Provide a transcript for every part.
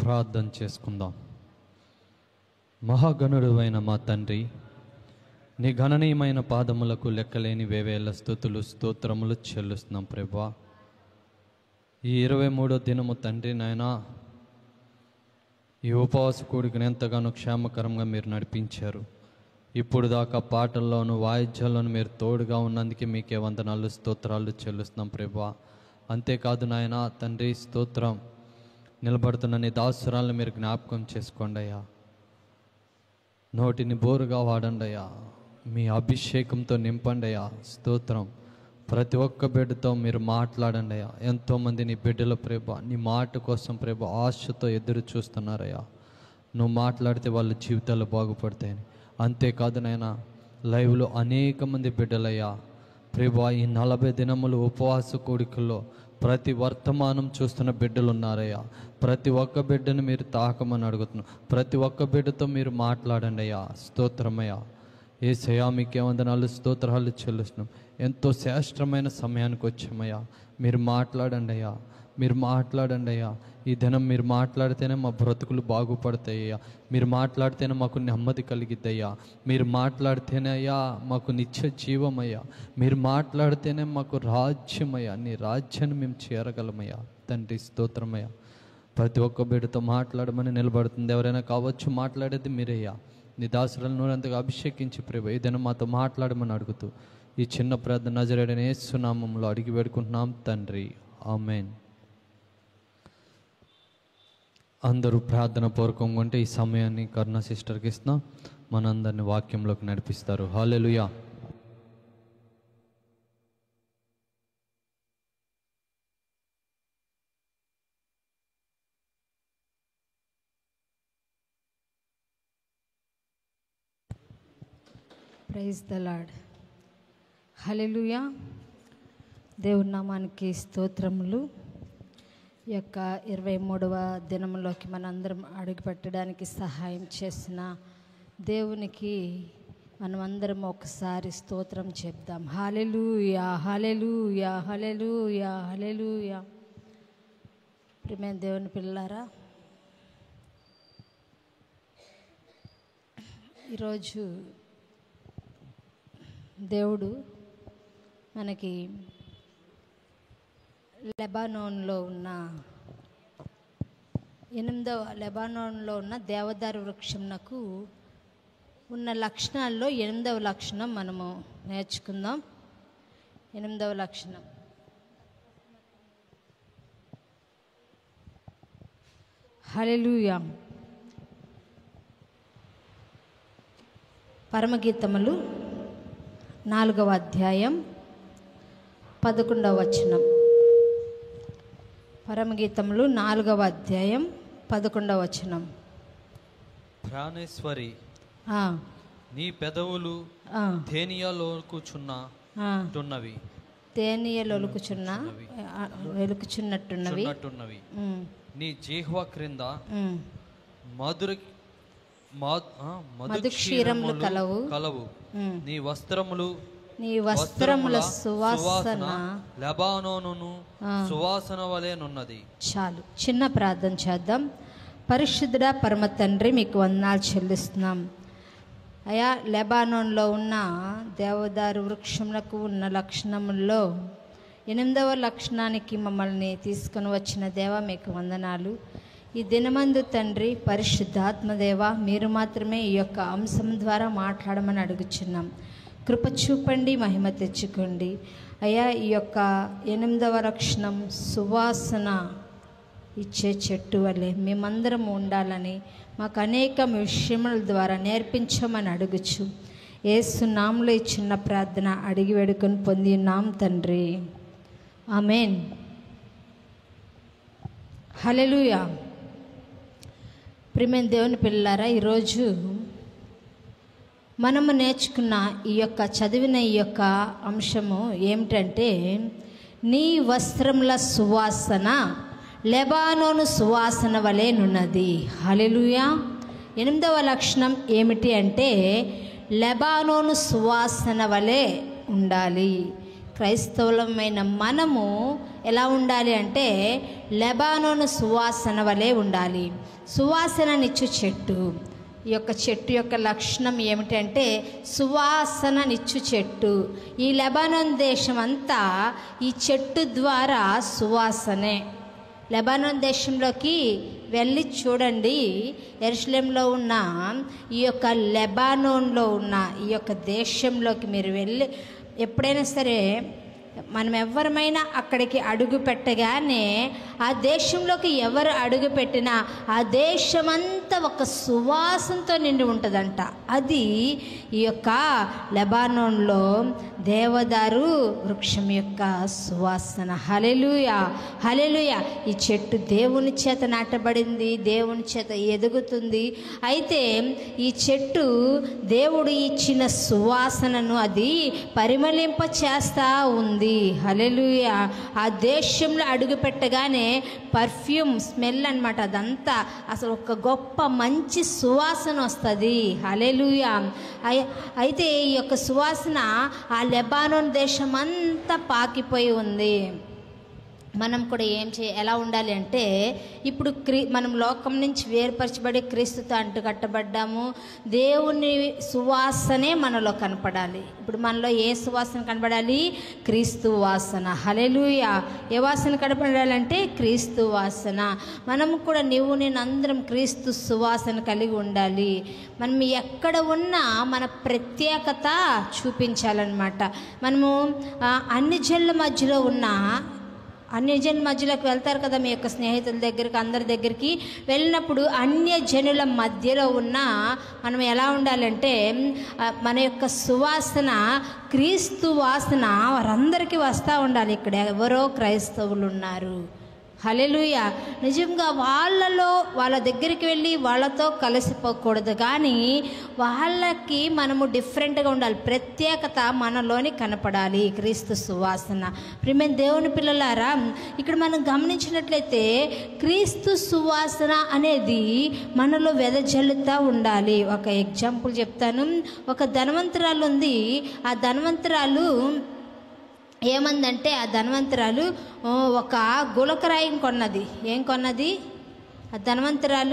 ప్రార్థన చేసుకుందాం మహాగణుడు అయిన మా తండ్రి నీ గణనీయమైన పాదములకు లెక్కలేని వేవేల స్థుతులు స్తోత్రములు చెల్లిస్తున్నాం ప్రభా ఈ ఇరవై మూడో దినము తండ్రి నాయన ఈ ఉపవాస కూడికను ఎంతగానో క్షేమకరంగా మీరు నడిపించారు ఇప్పుడు దాకా పాటల్లోను వాయిద్యాల్లోను మీరు తోడుగా ఉన్నందుకే మీకే వందనాలు స్తోత్రాలు చెల్లిస్తున్నాం ప్రభా అంతేకాదు నాయన తండ్రి స్తోత్రం నిలబడుతున్న నీ దాసురాలను మీరు జ్ఞాపకం చేసుకోండి అయ్యా నోటిని బోరుగా వాడండి అయ్యా మీ అభిషేకంతో నింపండి అయ్యా స్తోత్రం ప్రతి ఒక్క బిడ్డతో మీరు మాట్లాడండి అయ్యా ఎంతోమంది నీ బిడ్డల ప్రేమ నీ మాట కోసం ప్రేమ ఆశతో ఎదురు చూస్తున్నారయ్యా నువ్వు మాట్లాడితే వాళ్ళ జీవితాలు బాగుపడతాయని అంతేకాదు నాయనా లైవ్లో అనేక మంది బిడ్డలయ్యా ప్రభా ఈ నలభై దినములు ఉపవాస కోడికల్లో ప్రతి వర్తమానం చూస్తున్న బిడ్డలు ఉన్నారయ్యా ప్రతి ఒక్క బిడ్డను మీరు తాకమని అడుగుతున్నాం ప్రతి ఒక్క బిడ్డతో మీరు మాట్లాడండి అయ్యా స్తోత్రమయ్యా ఏ సయామికే వందనాలు స్తోత్రాలు చెల్లిస్తున్నాం ఎంతో శ్రేష్టమైన సమయానికి వచ్చామయ్యా మీరు మాట్లాడండి అయ్యా మీరు మాట్లాడండి అయ్యా ఈ దినం మీరు మాట్లాడితేనే మా బ్రతుకులు బాగుపడతాయ్యా మీరు మాట్లాడితేనే మాకు నెమ్మది కలిగిద్దయ్యా మీరు మాట్లాడితేనే అయ్యా మాకు నిత్య జీవమయ్యా మీరు మాట్లాడితేనే మాకు రాజ్యమయ్యా నీ రాజ్యాన్ని మేము చేరగలమయ్యా తండ్రి స్తోత్రమయ్యా ప్రతి ఒక్క బిడ్డతో మాట్లాడమని నిలబడుతుంది ఎవరైనా కావచ్చు మాట్లాడేది మీరయ్యా నీ దాసులను నూరంతగా అభిషేకించి ప్రభు ఏదైనా మాతో మాట్లాడమని అడుగుతూ ఈ చిన్న ప్రార్థన నజరేడని ఏసునామంలో అడిగి వేడుకుంటున్నాం తండ్రి ఆమెన్ అందరూ ప్రార్థన పూర్వకంగా ఉంటే ఈ సమయాన్ని కరుణ సిస్టర్కి ఇస్తున్నాం మనందరిని వాక్యంలోకి నడిపిస్తారు hallelujah praise the Lord hallelujah దేవుని నామానికి స్తోత్రములు ఈ యొక్క ఇరవై మూడవ దినంలోకి మనందరం అడుగుపెట్టడానికి సహాయం చేసిన దేవునికి మనమందరం ఒకసారి స్తోత్రం చెప్దాం హలెలుయా హలెలుయా హలెలుయా హలెలుయా ప్రియమైన దేవుని పిల్లారా ఈరోజు దేవుడు మనకి లెబానోన్లో ఉన్న ఎనిమిదవ లెబానోన్లో ఉన్న దేవదారు వృక్షంనకు ఉన్న లక్షణాల్లో ఎనిమిదవ లక్షణం మనము నేర్చుకుందాం ఎనిమిదవ లక్షణం హలెలూయా పరమగీతములు నాలుగవ అధ్యాయం పదకొండవ వచనం పరమగీతములు నాలుగవ అధ్యాయం పదకొండవ వచనం ప్రాణేశ్వరి ఆ, నీ పెదవులు ఆ, ధేనియాలో కూర్చున్న ఆ. టున్నవి తేనీయలు ఒలుకుచున్న ఆ, వెలుకుచున్నట్టున్నవి చున్నట్టున్నవి ఉమ్, నీ జీహ్వ క్రింద ఉమ్. మధుర మా- ఆ, మధుక్షీరములు కలవు. కలవు ఉమ్. నీ వస్త్రములు నీ వస్త్రముల సువాసన లెబానోనును ఆ. సువాసన వలెనున్నది చాలు చిన్న ప్రార్థన చేద్దాం పరిశుద్ధుడ పరమ తండ్రి మీకు వందనాలు చెల్లిస్తున్నాం అయా లెబానోన్లో ఉన్న దేవదారు వృక్షములకు ఉన్న లక్షణముల్లో ఎనిమిదవ లక్షణానికి మమ్మల్ని తీసుకొని వచ్చిన దేవ మీకు వందనాలు ఈ దినమందు తండ్రి పరిశుద్ధాత్మదేవ మీరు మాత్రమే ఈ యొక్క అంశం ద్వారా మాట్లాడమని అడుగుచున్నాం కృప చూపండి మహిమ తెచ్చుకోండి అయ్యా ఈ యొక్క ఎనిమిదవ లక్షణం సువాసన ఇచ్చే చెట్టు వల్లే మేమందరం ఉండాలని మాకు అనేక విషయముల ద్వారా నేర్పించమని అడుగుచు ఏసునాములో ఈ చిన్న ప్రార్థన అడిగి వేడుకొని పొంది ఉన్నాం తండ్రి ఆమెన్ హలెలుయా ప్రియమైన దేవుని పిల్లారా ఈరోజు మనము నేర్చుకున్న ఈ యొక్క చదివిన ఈ యొక్క అంశము ఏమిటంటే నీ వస్త్రముల సువాసన లెబానోను సువాసన వలెనున్నది హలెలుయా ఎనిమిదవ లక్షణం ఏమిటి అంటే లెబానోను సువాసన వలె ఉండాలి క్రైస్తవులమైన మనము ఎలా ఉండాలి అంటే లెబానోను సువాసన వలె ఉండాలి సువాసననిచ్చు చెట్టు ఈ యొక్క చెట్టు యొక్క లక్షణం ఏమిటంటే సువాసననిచ్చు చెట్టు ఈ లెబానోన్ దేశం అంతా ఈ చెట్టు ద్వారా సువాసనే లెబానోన్ దేశంలోకి వెళ్ళి చూడండి ఎరుసలేంలో ఉన్న ఈ యొక్క లెబానోన్లో ఉన్న ఈ యొక్క దేశంలోకి మీరు వెళ్ళి ఎప్పుడైనా సరే మనం ఎవరమైనా అక్కడికి అడుగు పెట్టగానే ఆ దేశంలోకి ఎవరు అడుగు పెట్టినా ఆ దేశమంతా ఒక సువాసనతో నిండి ఉంటుందంట అది ఈ యొక్క లెబానోన్లో దేవదారు వృక్షం యొక్క సువాసన హలెలుయ హలెలుయ ఈ చెట్టు దేవుని చేత నాటబడింది దేవుని చేత ఎదుగుతుంది అయితే ఈ చెట్టు దేవుడు ఇచ్చిన సువాసనను అది పరిమళింప చేస్తా ఉంది హలెలుయ ఆ దేశంలో అడుగు పెట్టగానే పర్ఫ్యూమ్ స్మెల్ అనమాట అదంతా అసలు ఒక గొప్ప మంచి సువాసన వస్తుంది హలెలుయ అయితే ఈ యొక్క సువాసన ఆ లెబానోన్ దేశం అంతా పాకిపోయి ఉంది మనం కూడా ఏం చే ఎలా ఉండాలి అంటే ఇప్పుడు క్రీ మనం లోకం నుంచి వేరుపరచబడి క్రీస్తుతో అంటు కట్టబడ్డాము దేవుని సువాసనే మనలో కనపడాలి ఇప్పుడు మనలో ఏ సువాసన కనపడాలి క్రీస్తు వాసన హలెలుయ ఏ వాసన కనపడాలంటే క్రీస్తు వాసన మనం కూడా నువ్వు నేను అందరం క్రీస్తు సువాసన కలిగి ఉండాలి మనం ఎక్కడ ఉన్నా మన ప్రత్యేకత చూపించాలన్నమాట మనము ఆ, అన్ని జన్ల మధ్యలో ఉన్న అన్య జనుల మధ్యలోకి వెళ్తారు కదా మీ యొక్క స్నేహితుల దగ్గరికి అందరి దగ్గరికి వెళ్ళినప్పుడు అన్య జనుల మధ్యలో ఉన్న మనం ఎలా ఉండాలంటే ఆ, మన యొక్క సువాసన క్రీస్తు వాసన వారందరికీ వస్తూ ఉండాలి ఇక్కడ ఎవరో క్రైస్తవులు ఉన్నారు హలెలుయ నిజంగా వాళ్ళలో వాళ్ళ దగ్గరికి వెళ్ళి వాళ్ళతో కలిసిపోకూడదు కానీ వాళ్ళకి మనము డిఫరెంట్గా ఉండాలి ప్రత్యేకత మనలోని కనపడాలి క్రీస్తు సువాసన ప్రిమైన దేవుని పిల్లలారా ఇక్కడ మనం గమనించినట్లయితే క్రీస్తు సువాసన అనేది మనలో వెదజల్లుతూ ఉండాలి ఒక ఎగ్జాంపుల్ చెప్తాను ఒక ధనవంతురాలు ఉంది ఆ ధనవంతురాలు ఏమందంటే ఆ ధనవంతురాలు ఆ, ఒక గులకరాయిని కొన్నది ఏం కొన్నది ఆ ధనవంతురాలు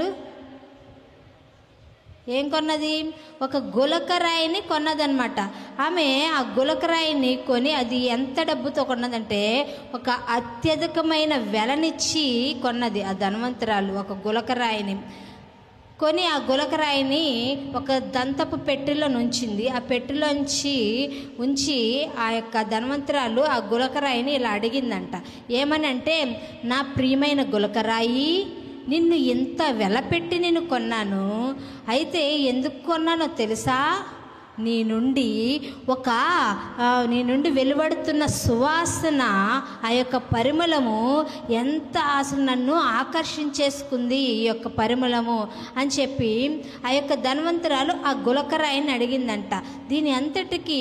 ఏం కొన్నది ఒక గులకరాయిని కొన్నదనమాట ఆమె ఆ గులకరాయిని కొని అది ఎంత డబ్బుతో కొన్నదంటే ఒక అత్యధికమైన వెలనిచ్చి కొన్నది ఆ ధనవంతురాలు ఒక గులకరాయిని కొని ఆ గులకరాయిని ఒక దంతపు పెట్టెలో ఉంచింది ఆ పెట్టెలోంచి ఉంచి ఆ యొక్క ధనవంతరాలు ఆ గులకరాయిని ఇలా అడిగిందంట ఏమని అంటే నా ప్రియమైన గులకరాయి నిన్ను ఎంత వెల పెట్టి నేను కొన్నాను అయితే ఎందుకు కొన్నానో తెలుసా నీ నుండి ఒక ఆ, నీ నుండి వెలువడుతున్న సువాసన ఆ యొక్క పరిమళము ఎంత అసలు నన్ను ఆకర్షించేసుకుంది ఈ యొక్క పరిమళము అని చెప్పి ఆ యొక్క ధనవంతురాలు ఆ గులకరాయిని అడిగిందంట దీని అంతటికీ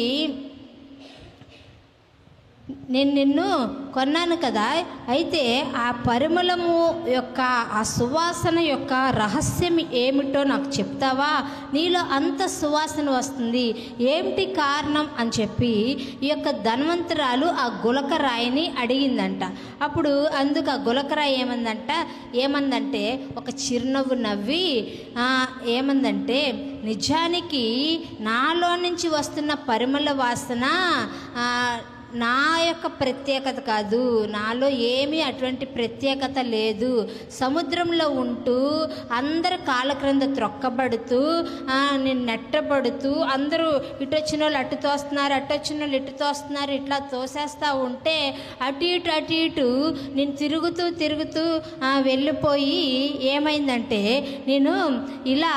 నేను నిన్ను కొన్నాను కదా అయితే ఆ పరిమళము యొక్క ఆ సువాసన యొక్క రహస్యం ఏమిటో నాకు చెప్తావా నీలో అంత సువాసన వస్తుంది ఏమిటి కారణం అని చెప్పి ఈ యొక్క ధనవంతురాలు ఆ గులకరాయిని అడిగిందంట అప్పుడు అందుకు ఆ గులకరాయి ఏమందంట ఏమందంటే ఒక చిరునవ్వు నవ్వి ఆ, ఏమందంటే నిజానికి నాలో నుంచి వస్తున్న పరిమళ వాసన ఆ, నా యొక్క ప్రత్యేకత కాదు నాలో ఏమీ అటువంటి ప్రత్యేకత లేదు సముద్రంలో ఉంటూ అందరు కాళ్ళ క్రింద త్రొక్కబడుతూ ఆ, నేను నెట్టబడుతూ అందరూ ఇటు వచ్చిన వాళ్ళు అటు తోస్తున్నారు అటు వచ్చిన వాళ్ళు ఇటు తోస్తున్నారు ఇట్లా తోసేస్తూ ఉంటే అటు ఇటు అటు ఇటు నేను తిరుగుతూ తిరుగుతూ ఆ, వెళ్ళిపోయి ఏమైందంటే నేను ఇలా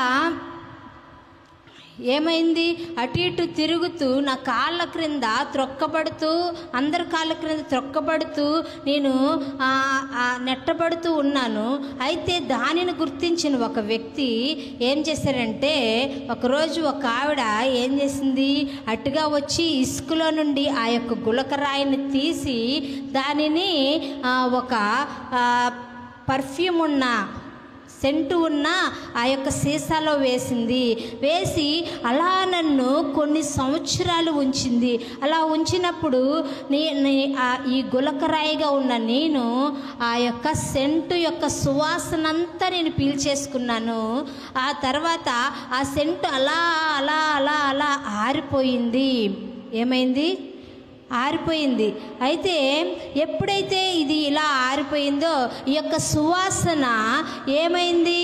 ఏమైంది అటు ఇటు తిరుగుతూ నా కాళ్ళ క్రింద త్రొక్కబడుతూ అందరి కాళ్ళ క్రింద త్రొక్కబడుతూ నేను ఆ, ఆ, నెట్టబడుతూ ఉన్నాను అయితే దానిని గుర్తించిన ఒక వ్యక్తి ఏం చేశారంటే ఒకరోజు ఒక ఆవిడ ఏం చేసింది అటుగా వచ్చి ఇసుకలో నుండి ఆ యొక్క గులకరాయిని తీసి దానిని ఆ, ఒక పర్ఫ్యూమ్ ఉన్న సెంటు ఉన్న ఆ యొక్క సీసాలో వేసింది వేసి అలా నన్ను కొన్ని సంవత్సరాలు ఉంచింది అలా ఉంచినప్పుడు నీ నీ- ఆ ఈ గులకరాయిగా ఉన్న నేను ఆ యొక్క సెంటు యొక్క సువాసనంతా నేను పీల్చేసుకున్నాను ఆ తర్వాత ఆ సెంటు అలా అలా అలా అలా ఆరిపోయింది ఏమైంది ఆరిపోయింది అయితే ఎప్పుడైతే ఇది ఇలా ఆరిపోయిందో ఈ యొక్క సువాసన ఏమైంది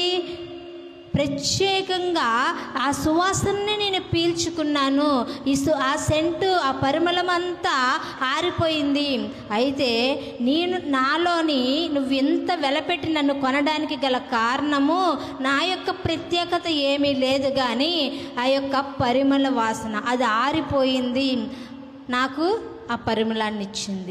ప్రత్యేకంగా ఆ సువాసనని నేను పీల్చుకున్నాను ఈ సు ఆ సెంటు ఆ పరిమళం అంతా ఆరిపోయింది అయితే నేను నాలోని నువ్వు ఎంత వెలపెట్టి నన్ను కొనడానికి గల కారణము నా యొక్క ప్రత్యేకత ఏమీ లేదు కానీ ఆ యొక్క పరిమళ వాసన అది ఆరిపోయింది నాకు ఆ పరిమళాన్ని ఇచ్చింది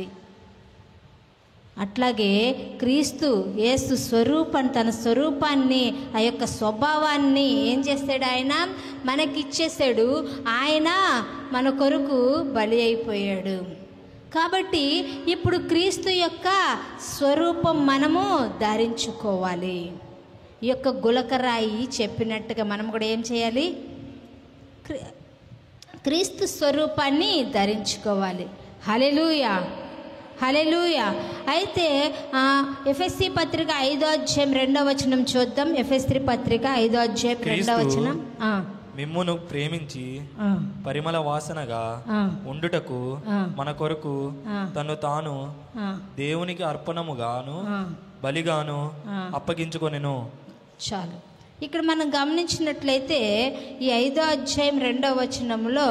అట్లాగే క్రీస్తు యేసు స్వరూపం తన స్వరూపాన్ని ఆ యొక్క స్వభావాన్ని ఏం చేస్తాడు ఆయన మనకిచ్చేసాడు ఆయన మన కొరకు బలి అయిపోయాడు కాబట్టి ఇప్పుడు క్రీస్తు యొక్క స్వరూపం మనము ధరించుకోవాలి ఈ యొక్క గులకరాయి చెప్పినట్టుగా మనం కూడా ఏం చేయాలి క్రీ- క్రీస్తు స్వరూపాన్ని ధరించుకోవాలి హలెలూయా హలెలూయా అయితే ఆ, ఎఫ్ఎస్సి పత్రిక ఐదో అధ్యాయం రెండో వచనం చూద్దాం ఎఫ్ఎస్సి పత్రిక ఐదో అధ్యాయం రెండో క్రీస్తు వచనం ఆ, మిమ్మును ప్రేమించి ఆ, పరిమళ వాసనగా ఆ, ఉండుటకు ఆ. మన కొరకు ఆ. తను తాను ఆ, దేవునికి అర్పణముగాను ఆ. బలిగాను ఆ. అప్పగించుకొనెను చాలు ఇక్కడ మనం గమనించినట్లయితే ఈ ఐదో అధ్యాయం రెండో వచనంలో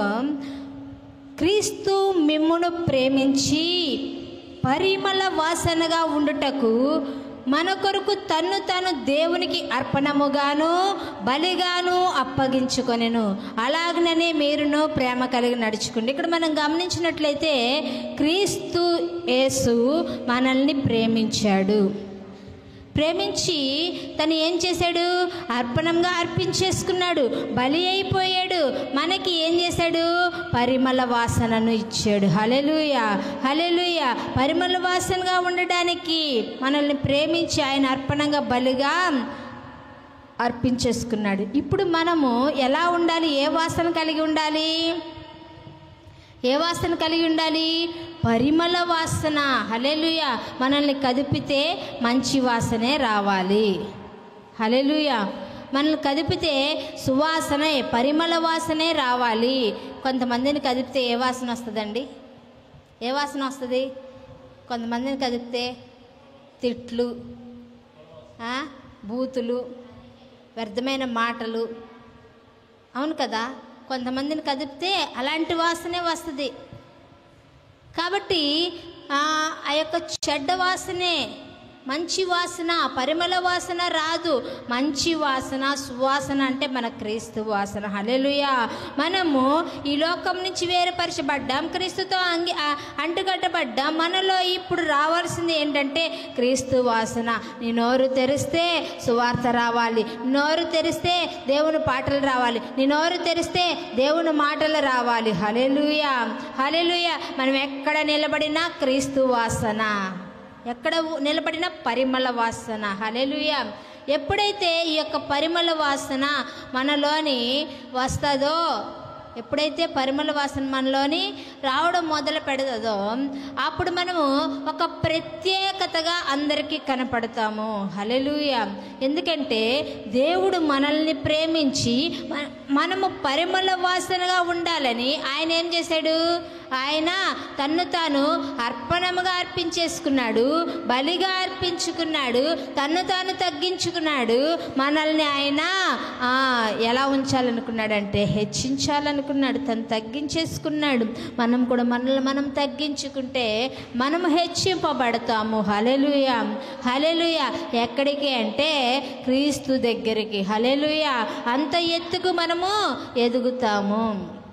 క్రీస్తు మిమ్మును ప్రేమించి పరిమళ వాసనగా ఉండుటకు మన కొరకు తన్ను తాను దేవునికి అర్పణముగాను బలిగాను అప్పగించుకొనెను అలాగనే మీరును ప్రేమ కలిగి నడుచుకోండి ఇక్కడ మనం గమనించినట్లయితే క్రీస్తు యేసు మనల్ని ప్రేమించాడు ప్రేమించి తను ఏం చేశాడు అర్పణంగా అర్పించేసుకున్నాడు బలి అయిపోయాడు మనకి ఏం చేశాడు పరిమళ వాసనను ఇచ్చాడు హలెలుయ హలెలుయ పరిమళ వాసనగా ఉండడానికి మనల్ని ప్రేమించి ఆయన అర్పణంగా బలిగా అర్పించేసుకున్నాడు ఇప్పుడు మనము ఎలా ఉండాలి ఏ వాసన కలిగి ఉండాలి ఏ వాసన కలిగి ఉండాలి పరిమళ వాసన హలెలుయ మనల్ని కదిపితే మంచి వాసనే రావాలి హలెలుయ మనల్ని కదిపితే సువాసనే పరిమళ వాసనే రావాలి కొంతమందిని కదిపితే ఏ వాసన వస్తుందండి ఏ వాసన వస్తుంది కొంతమందిని కదిపితే తిట్లు ఆ, బూతులు వ్యర్థమైన మాటలు అవును కదా కొంతమందిని కదిపితే అలాంటి వాసనే వస్తుంది కాబట్టి ఆ ఆ యొక్క చెడ్డ వాసనే మంచి వాసన పరిమళ వాసన రాదు మంచి వాసన సువాసన అంటే మన క్రీస్తు వాసన హలెలుయా మనము ఈ లోకం నుంచి వేరుపరచబడ్డాం క్రీస్తుతో అంగి ఆ- అంటుకట్టబడ్డాం మనలో ఇప్పుడు రావాల్సింది ఏంటంటే క్రీస్తు వాసన నీ నోరు తెరిస్తే సువార్త రావాలి నోరు తెరిస్తే దేవుని పాటలు రావాలి నీ నోరు తెరిస్తే దేవుని మాటలు రావాలి హలెలుయా హలెలుయా మనం ఎక్కడ నిలబడినా క్రీస్తు వాసన ఎక్కడ ఉ- నిలబడిన పరిమళ వాసన హలెలుయా ఎప్పుడైతే ఈ యొక్క పరిమళ వాసన మనలోని వస్తుందో ఎప్పుడైతే పరిమళ వాసన మనలోని రావడం మొదలు పెడతదో అప్పుడు మనము ఒక ప్రత్యేకతగా అందరికీ కనపడతాము హలెలుయ ఎందుకంటే దేవుడు మనల్ని ప్రేమించి మ- మనము పరిమళ వాసనగా ఉండాలని ఆయన ఏం చేశాడు ఆయన తన్ను తాను అర్పణముగా అర్పించేసుకున్నాడు బలిగా అర్పించుకున్నాడు తన్ను తాను తగ్గించుకున్నాడు మనల్ని ఆయన ఆ, ఎలా ఉంచాలనుకున్నాడంటే హెచ్చించాలనుకున్నాడు తను తగ్గించేసుకున్నాడు మనం కూడా మనల్ని మనం తగ్గించుకుంటే మనము హెచ్చింపబడతాము హలెలుయ హలెలుయ ఎక్కడికి అంటే క్రీస్తు దగ్గరికి హలెలుయ అంత ఎత్తుకు మనము ఎదుగుతాము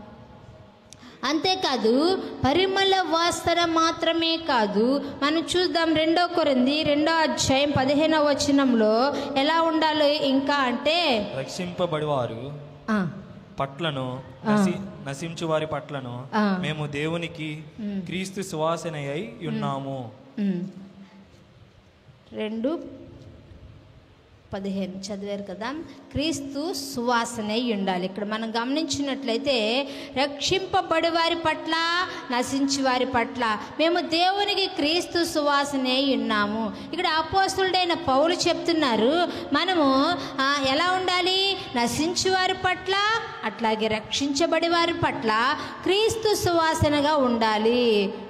అంతేకాదు పరిమళ వాసన మాత్రమే కాదు మనం చూద్దాం రెండో కొరింది రెండో అధ్యాయం పదిహేనవ వచనంలో ఎలా ఉండాలి ఇంకా అంటే రక్షింపబడివారు ఆ, పట్లను నసి నశించు వారి పట్లను ఆ. మేము దేవునికి క్రీస్తు సువాసన అయి ఉన్నాము ఉమ్. రెండు పదిహేను చదివారు కదా క్రీస్తు సువాసనే ఉండాలి ఇక్కడ మనం గమనించినట్లయితే రక్షింపబడి వారి పట్ల నశించి వారి పట్ల మేము దేవునికి క్రీస్తు సువాసనే ఉన్నాము ఇక్కడ అపోస్తుడైన పౌలు చెప్తున్నారు మనము ఆ, ఎలా ఉండాలి నశించి వారి పట్ల అట్లాగే రక్షించబడి వారి పట్ల క్రీస్తు సువాసనగా ఉండాలి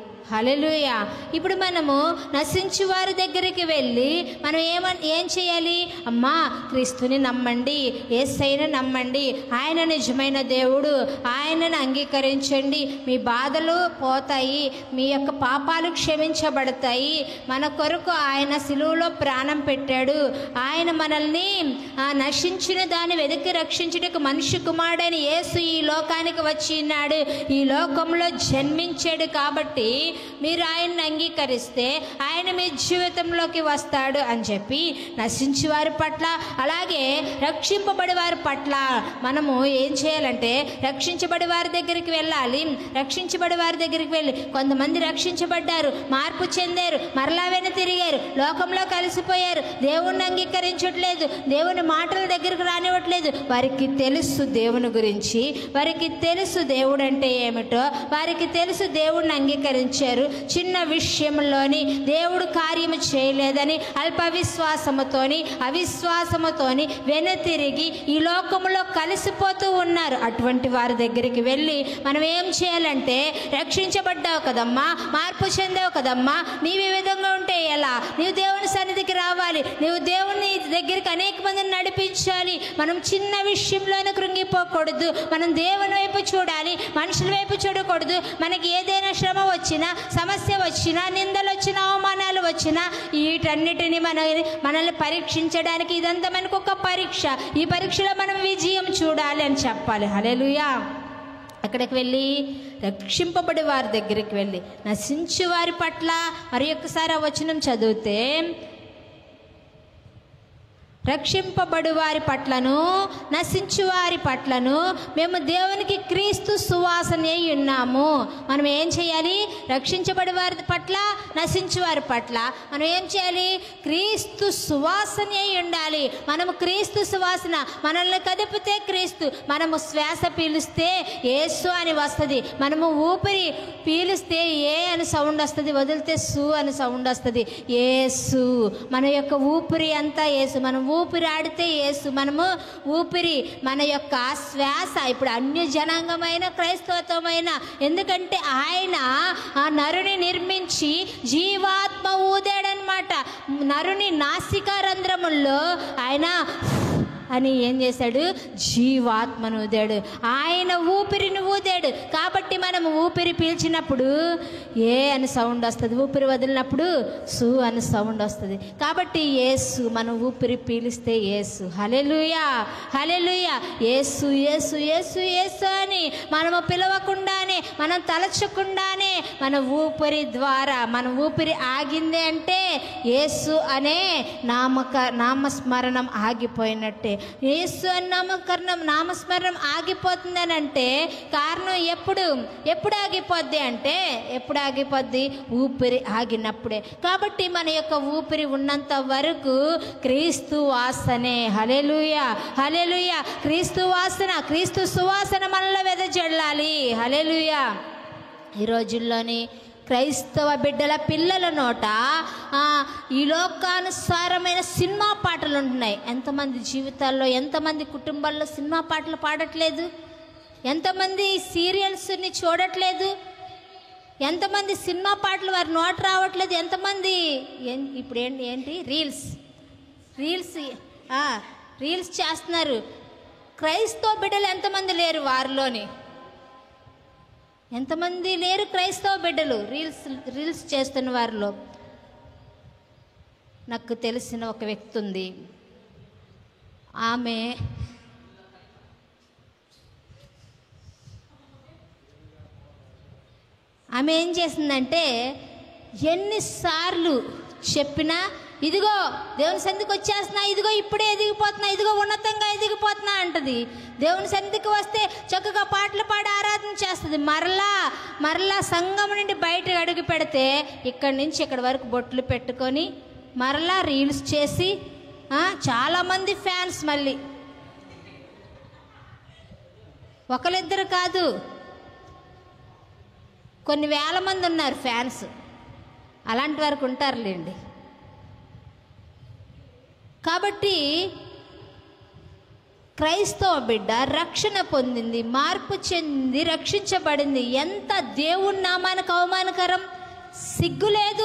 హలెలుయ ఇప్పుడు మనము నశించి వారి దగ్గరికి వెళ్ళి మనం ఏమ ఏం చేయాలి అమ్మా క్రీస్తుని నమ్మండి ఏసైన నమ్మండి ఆయన నిజమైన దేవుడు ఆయనను అంగీకరించండి మీ బాధలు పోతాయి మీ యొక్క పాపాలు క్షమించబడతాయి మన కొరకు ఆయన సిలువలో ప్రాణం పెట్టాడు ఆయన మనల్ని ఆ నశించిన దాన్ని వెతికి రక్షించుటకు మనిషి కుమారుడైన యేసు ఈ లోకానికి వచ్చి ఉన్నాడు ఈ లోకంలో జన్మించాడు కాబట్టి మీరు ఆయన్ని అంగీకరిస్తే ఆయన మీ జీవితంలోకి వస్తాడు అని చెప్పి నశించి వారి పట్ల అలాగే రక్షింపబడి వారి పట్ల మనము ఏం చేయాలంటే రక్షించబడి వారి దగ్గరికి వెళ్ళాలి రక్షించబడి వారి దగ్గరికి వెళ్ళి కొంతమంది రక్షించబడ్డారు మార్పు చెందారు మరలా వెన తిరిగారు లోకంలో కలిసిపోయారు దేవుణ్ణి అంగీకరించట్లేదు దేవుని మాటల దగ్గరికి రానివ్వట్లేదు వారికి తెలుసు దేవుని గురించి వారికి తెలుసు దేవుడు అంటే ఏమిటో వారికి తెలుసు దేవుణ్ణి అంగీకరించారు చిన్న విషయంలోని దేవుడు కార్యము చేయలేదని అల్ప విశ్వాసముతోని అవిశ్వాసముతోని వెనుతిరిగి ఈ లోకంలో కలిసిపోతూ ఉన్నారు అటువంటి వారి దగ్గరికి వెళ్ళి మనం ఏం చేయాలంటే రక్షించబడ్డావు కదమ్మా మార్పు చెందావు కదమ్మా నీవు ఈ విధంగా ఉంటే ఎలా నీవు దేవుని సన్నిధికి రావాలి నీవు దేవుని దగ్గరికి అనేక మందిని నడిపించాలి మనం చిన్న విషయంలోనే కృంగిపోకూడదు మనం దేవుని వైపు చూడాలి మనుషుల వైపు చూడకూడదు మనకి ఏదైనా శ్రమ వచ్చినా సమస్య వచ్చినా నిందలు వచ్చినా అవమానాలు వచ్చినా వీటన్నిటిని మన మనల్ని పరీక్షించడానికి ఇదంతా మనకు ఒక పరీక్ష ఈ పరీక్షలో మనం విజయం చూడాలి అని చెప్పాలి హల్లెలూయా అక్కడికి వెళ్ళి రక్షింపబడి వారి దగ్గరికి వెళ్ళి నశించు వారి పట్ల మరి ఒక్కసారి ఆ వచనం చదివితే రక్షింపబడు వారి పట్లను నశించు వారి పట్లను మేము దేవునికి క్రీస్తు సువాసనే ఉన్నాము మనం ఏం చేయాలి రక్షించబడి వారి పట్ల నశించు వారి పట్ల మనం ఏం చేయాలి క్రీస్తు సువాసనే ఉండాలి మనము క్రీస్తు సువాసన మనల్ని కదిపితే క్రీస్తు మనము శ్వాస పీలిస్తే ఏసు అని వస్తుంది మనము ఊపిరి పీలిస్తే ఏ అని సౌండ్ వస్తుంది వదిలితే సు అని సౌండ్ వస్తుంది ఏసు మన యొక్క ఊపిరి అంతా ఏసు మనం ఊపిరి ఆడితే ఏసు మనము ఊపిరి మన యొక్క శ్వాస ఇప్పుడు అన్య జనాంగమైన క్రైస్తవత్వమైన ఎందుకంటే ఆయన ఆ నరుని నిర్మించి జీవాత్మ ఊదాడనమాట నరుని నాసికా రంధ్రముల్లో ఆయన అని ఏం చేశాడు జీవాత్మను ఊదాడు ఆయన ఊపిరిని ఊదాడు కాబట్టి మనం ఊపిరి పీల్చినప్పుడు ఏ అని సౌండ్ వస్తుంది ఊపిరి వదిలినప్పుడు సు అని సౌండ్ వస్తుంది కాబట్టి ఏసు మనం ఊపిరి పీలిస్తే ఏసు హలెలుయా హలెలుయా ఏసు ఏసు ఏసు ఏసు అని మనము పిలవకుండానే మనం తలచకుండానే మన ఊపిరి ద్వారా మన ఊపిరి ఆగింది అంటే ఏసు అనే నామక నామస్మరణం ఆగిపోయినట్టే యేసు అని నామకరణం నామస్మరణం ఆగిపోతుందని అంటే కారణం ఎప్పుడు ఎప్పుడు ఆగిపోద్ది అంటే ఎప్పుడు ఆగిపోద్ది ఊపిరి ఆగినప్పుడే కాబట్టి మన యొక్క ఊపిరి ఉన్నంత వరకు క్రీస్తు వాసనే హలెలుయ హలెలుయ క్రీస్తు వాసన క్రీస్తు సువాసన మనలో వెదజల్లాలి హలెలుయ ఈ రోజుల్లోని క్రైస్తవ బిడ్డల పిల్లల నోట ఆ, ఈ లోకానుసారమైన సినిమా పాటలు ఉంటున్నాయి ఎంతమంది జీవితాల్లో ఎంతమంది కుటుంబాల్లో సినిమా పాటలు పాడట్లేదు ఎంతమంది సీరియల్స్ని చూడట్లేదు ఎంతమంది సినిమా పాటలు వారి నోట రావట్లేదు ఎంతమంది ఏం- ఇప్పుడు ఏంటి ఏంటి రీల్స్ రీల్స్ ఆ, రీల్స్ చేస్తున్నారు క్రైస్తవ బిడ్డలు ఎంతమంది లేరు వారిలోని ఎంతమంది లేరు క్రైస్తవ బిడ్డలు రీల్స్ రీల్స్ చేస్తున్న వారిలో నాకు తెలిసిన ఒక వ్యక్తి ఉంది ఆమె ఆమె ఏం చేసిందంటే ఎన్నిసార్లు చెప్పినా ఇదిగో దేవుని సన్నిధికి వచ్చేస్తున్నా ఇదిగో ఇప్పుడే ఎదిగిపోతున్నా ఇదిగో ఉన్నతంగా ఎదిగిపోతున్నా అంటది దేవుని సన్నిధికి వస్తే చక్కగా పాటలు పాడి ఆరాధన చేస్తుంది మరలా మరలా సంఘం నుండి బయటకు అడుగు పెడితే ఇక్కడి నుంచి ఇక్కడి వరకు బొట్లు పెట్టుకొని మరలా రీల్స్ చేసి ఆ, చాలామంది ఫ్యాన్స్ మళ్ళీ ఒకరిద్దరు కాదు కొన్ని వేల మంది ఉన్నారు ఫ్యాన్స్ అలాంటి వరకు ఉంటారులేండి కాబట్టి క్రైస్తవ బిడ్డ రక్షణ పొందింది మార్పు చెంది రక్షించబడింది ఎంత దేవుని నామానికి అవమానకరం సిగ్గు లేదు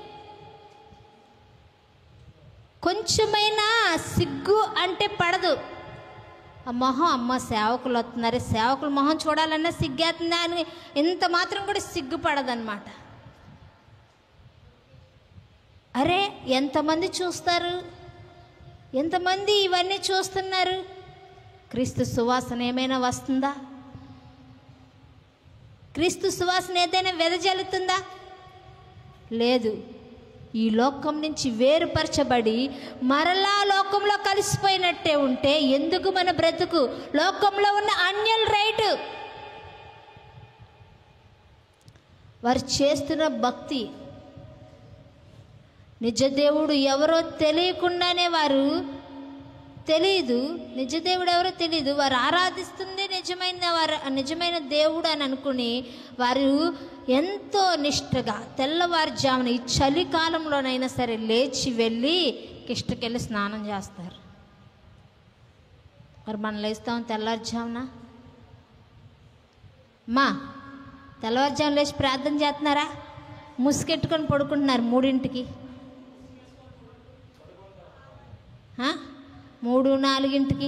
కొంచెమైనా సిగ్గు అంటే పడదు ఆ మొహం అమ్మ సేవకులు వస్తున్నారు సేవకుల మొహం చూడాలన్నా సిగ్గేస్తుందా అని ఇంత మాత్రం కూడా సిగ్గుపడదన్నమాట అరే ఎంతమంది చూస్తారు ఎంతమంది ఇవన్నీ చూస్తున్నారు క్రీస్తు సువాసన ఏమైనా వస్తుందా క్రీస్తు సువాసన ఏదైనా వెదజల్లుతుందా లేదు ఈ లోకం నుంచి వేరుపరచబడి మరలా లోకంలో కలిసిపోయినట్టే ఉంటే ఎందుకు మన బ్రతుకు లోకంలో ఉన్న అన్యుల రైటు వారు చేస్తున్న భక్తి నిజదేవుడు ఎవరో తెలియకుండానే వారు తెలియదు నిజదేవుడు ఎవరో తెలియదు వారు ఆరాధిస్తుంది నిజమైన వారు నిజమైన దేవుడు అని అనుకుని వారు ఎంతో నిష్టగా తెల్లవారుజామున ఈ చలికాలంలోనైనా సరే లేచి వెళ్ళి కిష్టకెళ్ళి స్నానం చేస్తారు మరి మనం లేస్తాం తెల్లవారుజామున మా తెల్లవారుజామున లేచి ప్రార్థన చేస్తున్నారా ముసుగెట్టుకొని పడుకుంటున్నారు మూడింటికి ఆ? మూడు నాలుగింటికి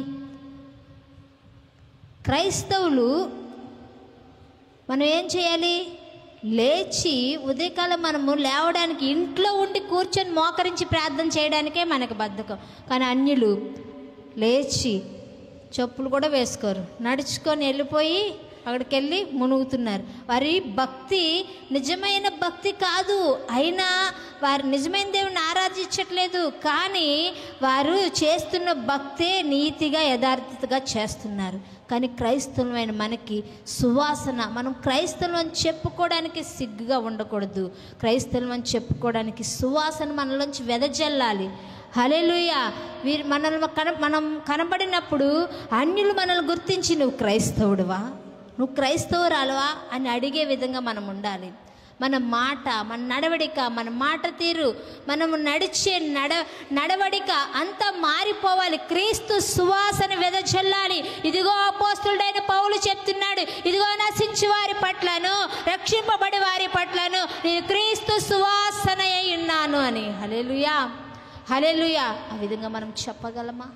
క్రైస్తవులు మనం ఏం చేయాలి లేచి ఉదయకాలం మనము లేవడానికి ఇంట్లో ఉండి కూర్చొని మోకరించి ప్రార్థన చేయడానికే మనకు బద్ధకం కానీ అన్యులు లేచి చెప్పులు కూడా వేసుకోరు నడుచుకొని వెళ్ళిపోయి అక్కడికి వెళ్ళి మునుగుతున్నారు వారి భక్తి నిజమైన భక్తి కాదు అయినా వారు నిజమైన దేవుని ఆరాధించట్లేదు కానీ వారు చేస్తున్న భక్తే నీతిగా యథార్థతగా చేస్తున్నారు కానీ క్రైస్తవులమైన మనకి సువాసన మనం క్రైస్తవం అని చెప్పుకోవడానికి సిగ్గుగా ఉండకూడదు క్రైస్తవం అని చెప్పుకోవడానికి సువాసన మనలోంచి వెదజల్లాలి హలేలుయ వీరు మనల్ని కన మనం కనబడినప్పుడు అన్యులు మనల్ని గుర్తించి నువ్వు క్రైస్తవుడువా నువ్వు క్రైస్తవురాలువా అని అడిగే విధంగా మనం ఉండాలి మన మాట మన నడవడిక మన మాట తీరు మనము నడిచే నడ నడవడిక అంతా మారిపోవాలి క్రీస్తు సువాసన వెదజల్లాలి ఇదిగో అపోస్తుడైన పౌలు చెప్తున్నాడు ఇదిగో నశించి వారి పట్లను రక్షింపబడి వారి పట్లను నేను క్రీస్తు సువాసన అయి ఉన్నాను అని హలేలుయా హలేలుయా ఆ విధంగా మనం చెప్పగలమా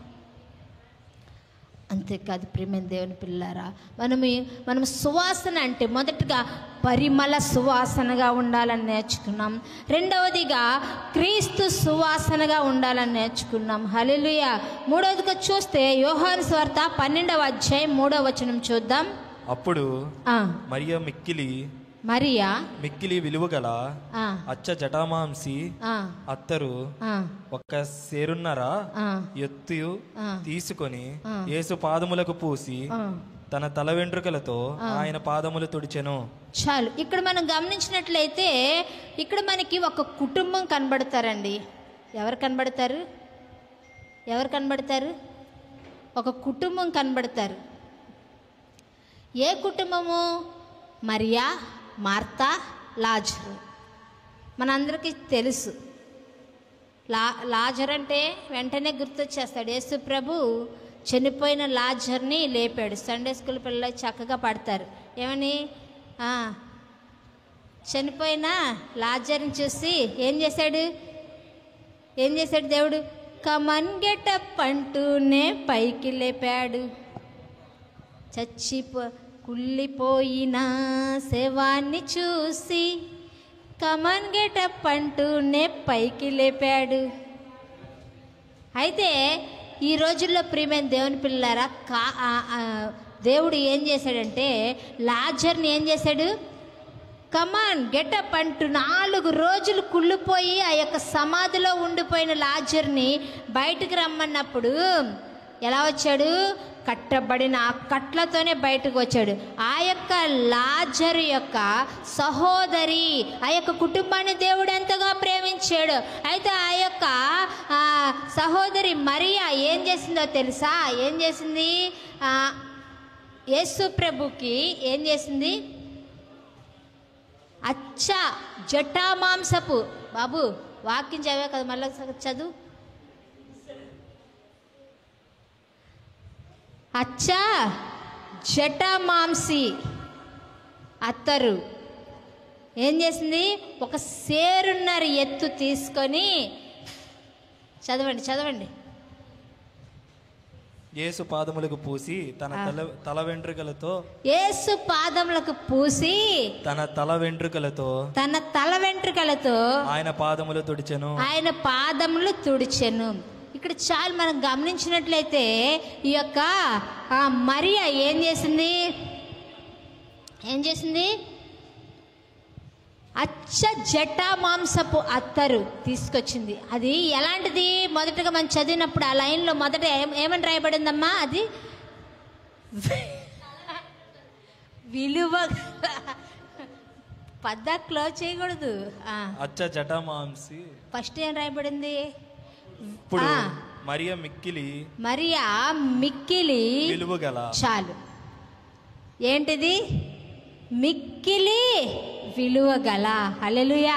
అంతేకాదు ప్రేమైన దేవుని పిల్లారా మనం మనం సువాసన అంటే మొదటగా పరిమళ సువాసనగా ఉండాలని నేర్చుకున్నాం రెండవదిగా క్రీస్తు సువాసనగా ఉండాలని నేర్చుకున్నాం హలెలుయ మూడవదిగా చూస్తే యోహాను స్వార్త పన్నెండవ అధ్యాయం మూడవ వచనం చూద్దాం అప్పుడు ఆ, మరియ మిక్కిలి మరియా మిక్కిలి విలువగల ఆ, అచ్చ జటామాంసి ఆ, అత్తరు ఆ, ఒక్క సేరున్నర ఆ, ఎత్తు ఆ. తీసుకొని ఆ. యేసు పాదములకు పూసి ఆ. తన తల వెంట్రుకలతో ఆయన పాదములు తుడిచెను చాలు ఇక్కడ మనం గమనించినట్లయితే ఇక్కడ మనకి ఒక కుటుంబం కనబడతారండి ఎవరు కనబడతారు ఎవరు కనబడతారు ఒక కుటుంబం కనబడతారు ఏ కుటుంబము మరియా మార్తా లాజరు మనందరికీ తెలుసు లా లాజర్ అంటే వెంటనే గుర్తొచ్చేస్తాడు యేసు ప్రభు చనిపోయిన లాజర్ని లేపాడు సండే స్కూల్ పిల్లలు చక్కగా పడతారు ఏమని ఆ, చనిపోయిన లాజర్ని చూసి ఏం చేశాడు ఏం చేశాడు దేవుడు కమన్ గెటప్ అంటూనే పైకి లేపాడు చచ్చిపో కుళ్ళిపోయిన శవాన్ని చూసి కమన్ గెటప్ అంటూనే పైకి లేపాడు అయితే ఈ రోజుల్లో ప్రియమైన దేవుని పిల్లారా కా ఆ, ఆ, దేవుడు ఏం చేశాడంటే లాజర్ని ఏం చేశాడు కమాన్ గెటప్ అంటూ నాలుగు రోజులు కుళ్ళిపోయి ఆ యొక్క సమాధిలో ఉండిపోయిన లాజర్ని బయటకు రమ్మన్నప్పుడు ఎలా వచ్చాడు కట్టబడిన ఆ కట్లతోనే బయటకు వచ్చాడు ఆ యొక్క లాజరు యొక్క సహోదరి ఆ యొక్క కుటుంబాన్ని దేవుడు ఎంతగా ప్రేమించాడు అయితే ఆ యొక్క ఆ, సహోదరి మరియా ఏం చేసిందో తెలుసా ఏం చేసింది ఆ, యేసు ప్రభుకి ఏం చేసింది అచ్చ జటామాంసపు బాబు వాక్యం చదివా కదా మళ్ళీ ఒకసారి చదువు అచ్చ జటామాంసి అత్తరు ఏం చేసింది ఒక సేరున్నర ఎత్తు తీసుకొని చదవండి చదవండి యేసు పాదములకు పూసి తన తల తల వెంట్రుకలతో యేసు పాదములకు పూసి తన తల వెంట్రుకలతో తన తల వెంట్రుకలతో ఆయన పాదములు తుడిచెను ఆయన పాదములు తుడిచెను ఇక్కడ చాలు మనం గమనించినట్లయితే ఈ యొక్క ఆ మరియా ఏం చేసింది ఏం చేసింది అచ్చ జటా మాంసపు అత్తరు తీసుకొచ్చింది అది ఎలాంటిది మొదటగా మనం చదివినప్పుడు ఆ లైన్లో మొదట ఏం- ఏమని రాయబడిందమ్మా అది విలువ పద్దా క్లోజ్ చేయకూడదు ఆ. అచ్చ జటమాంసి ఫస్ట్ ఏం రాయబడింది ఇప్పుడు ఆ. మరియ మిక్కిలి మరియా మిక్కిలి విలువ గల చాలు ఏంటిది మిక్కిలి విలువ గల హల్లెలూయా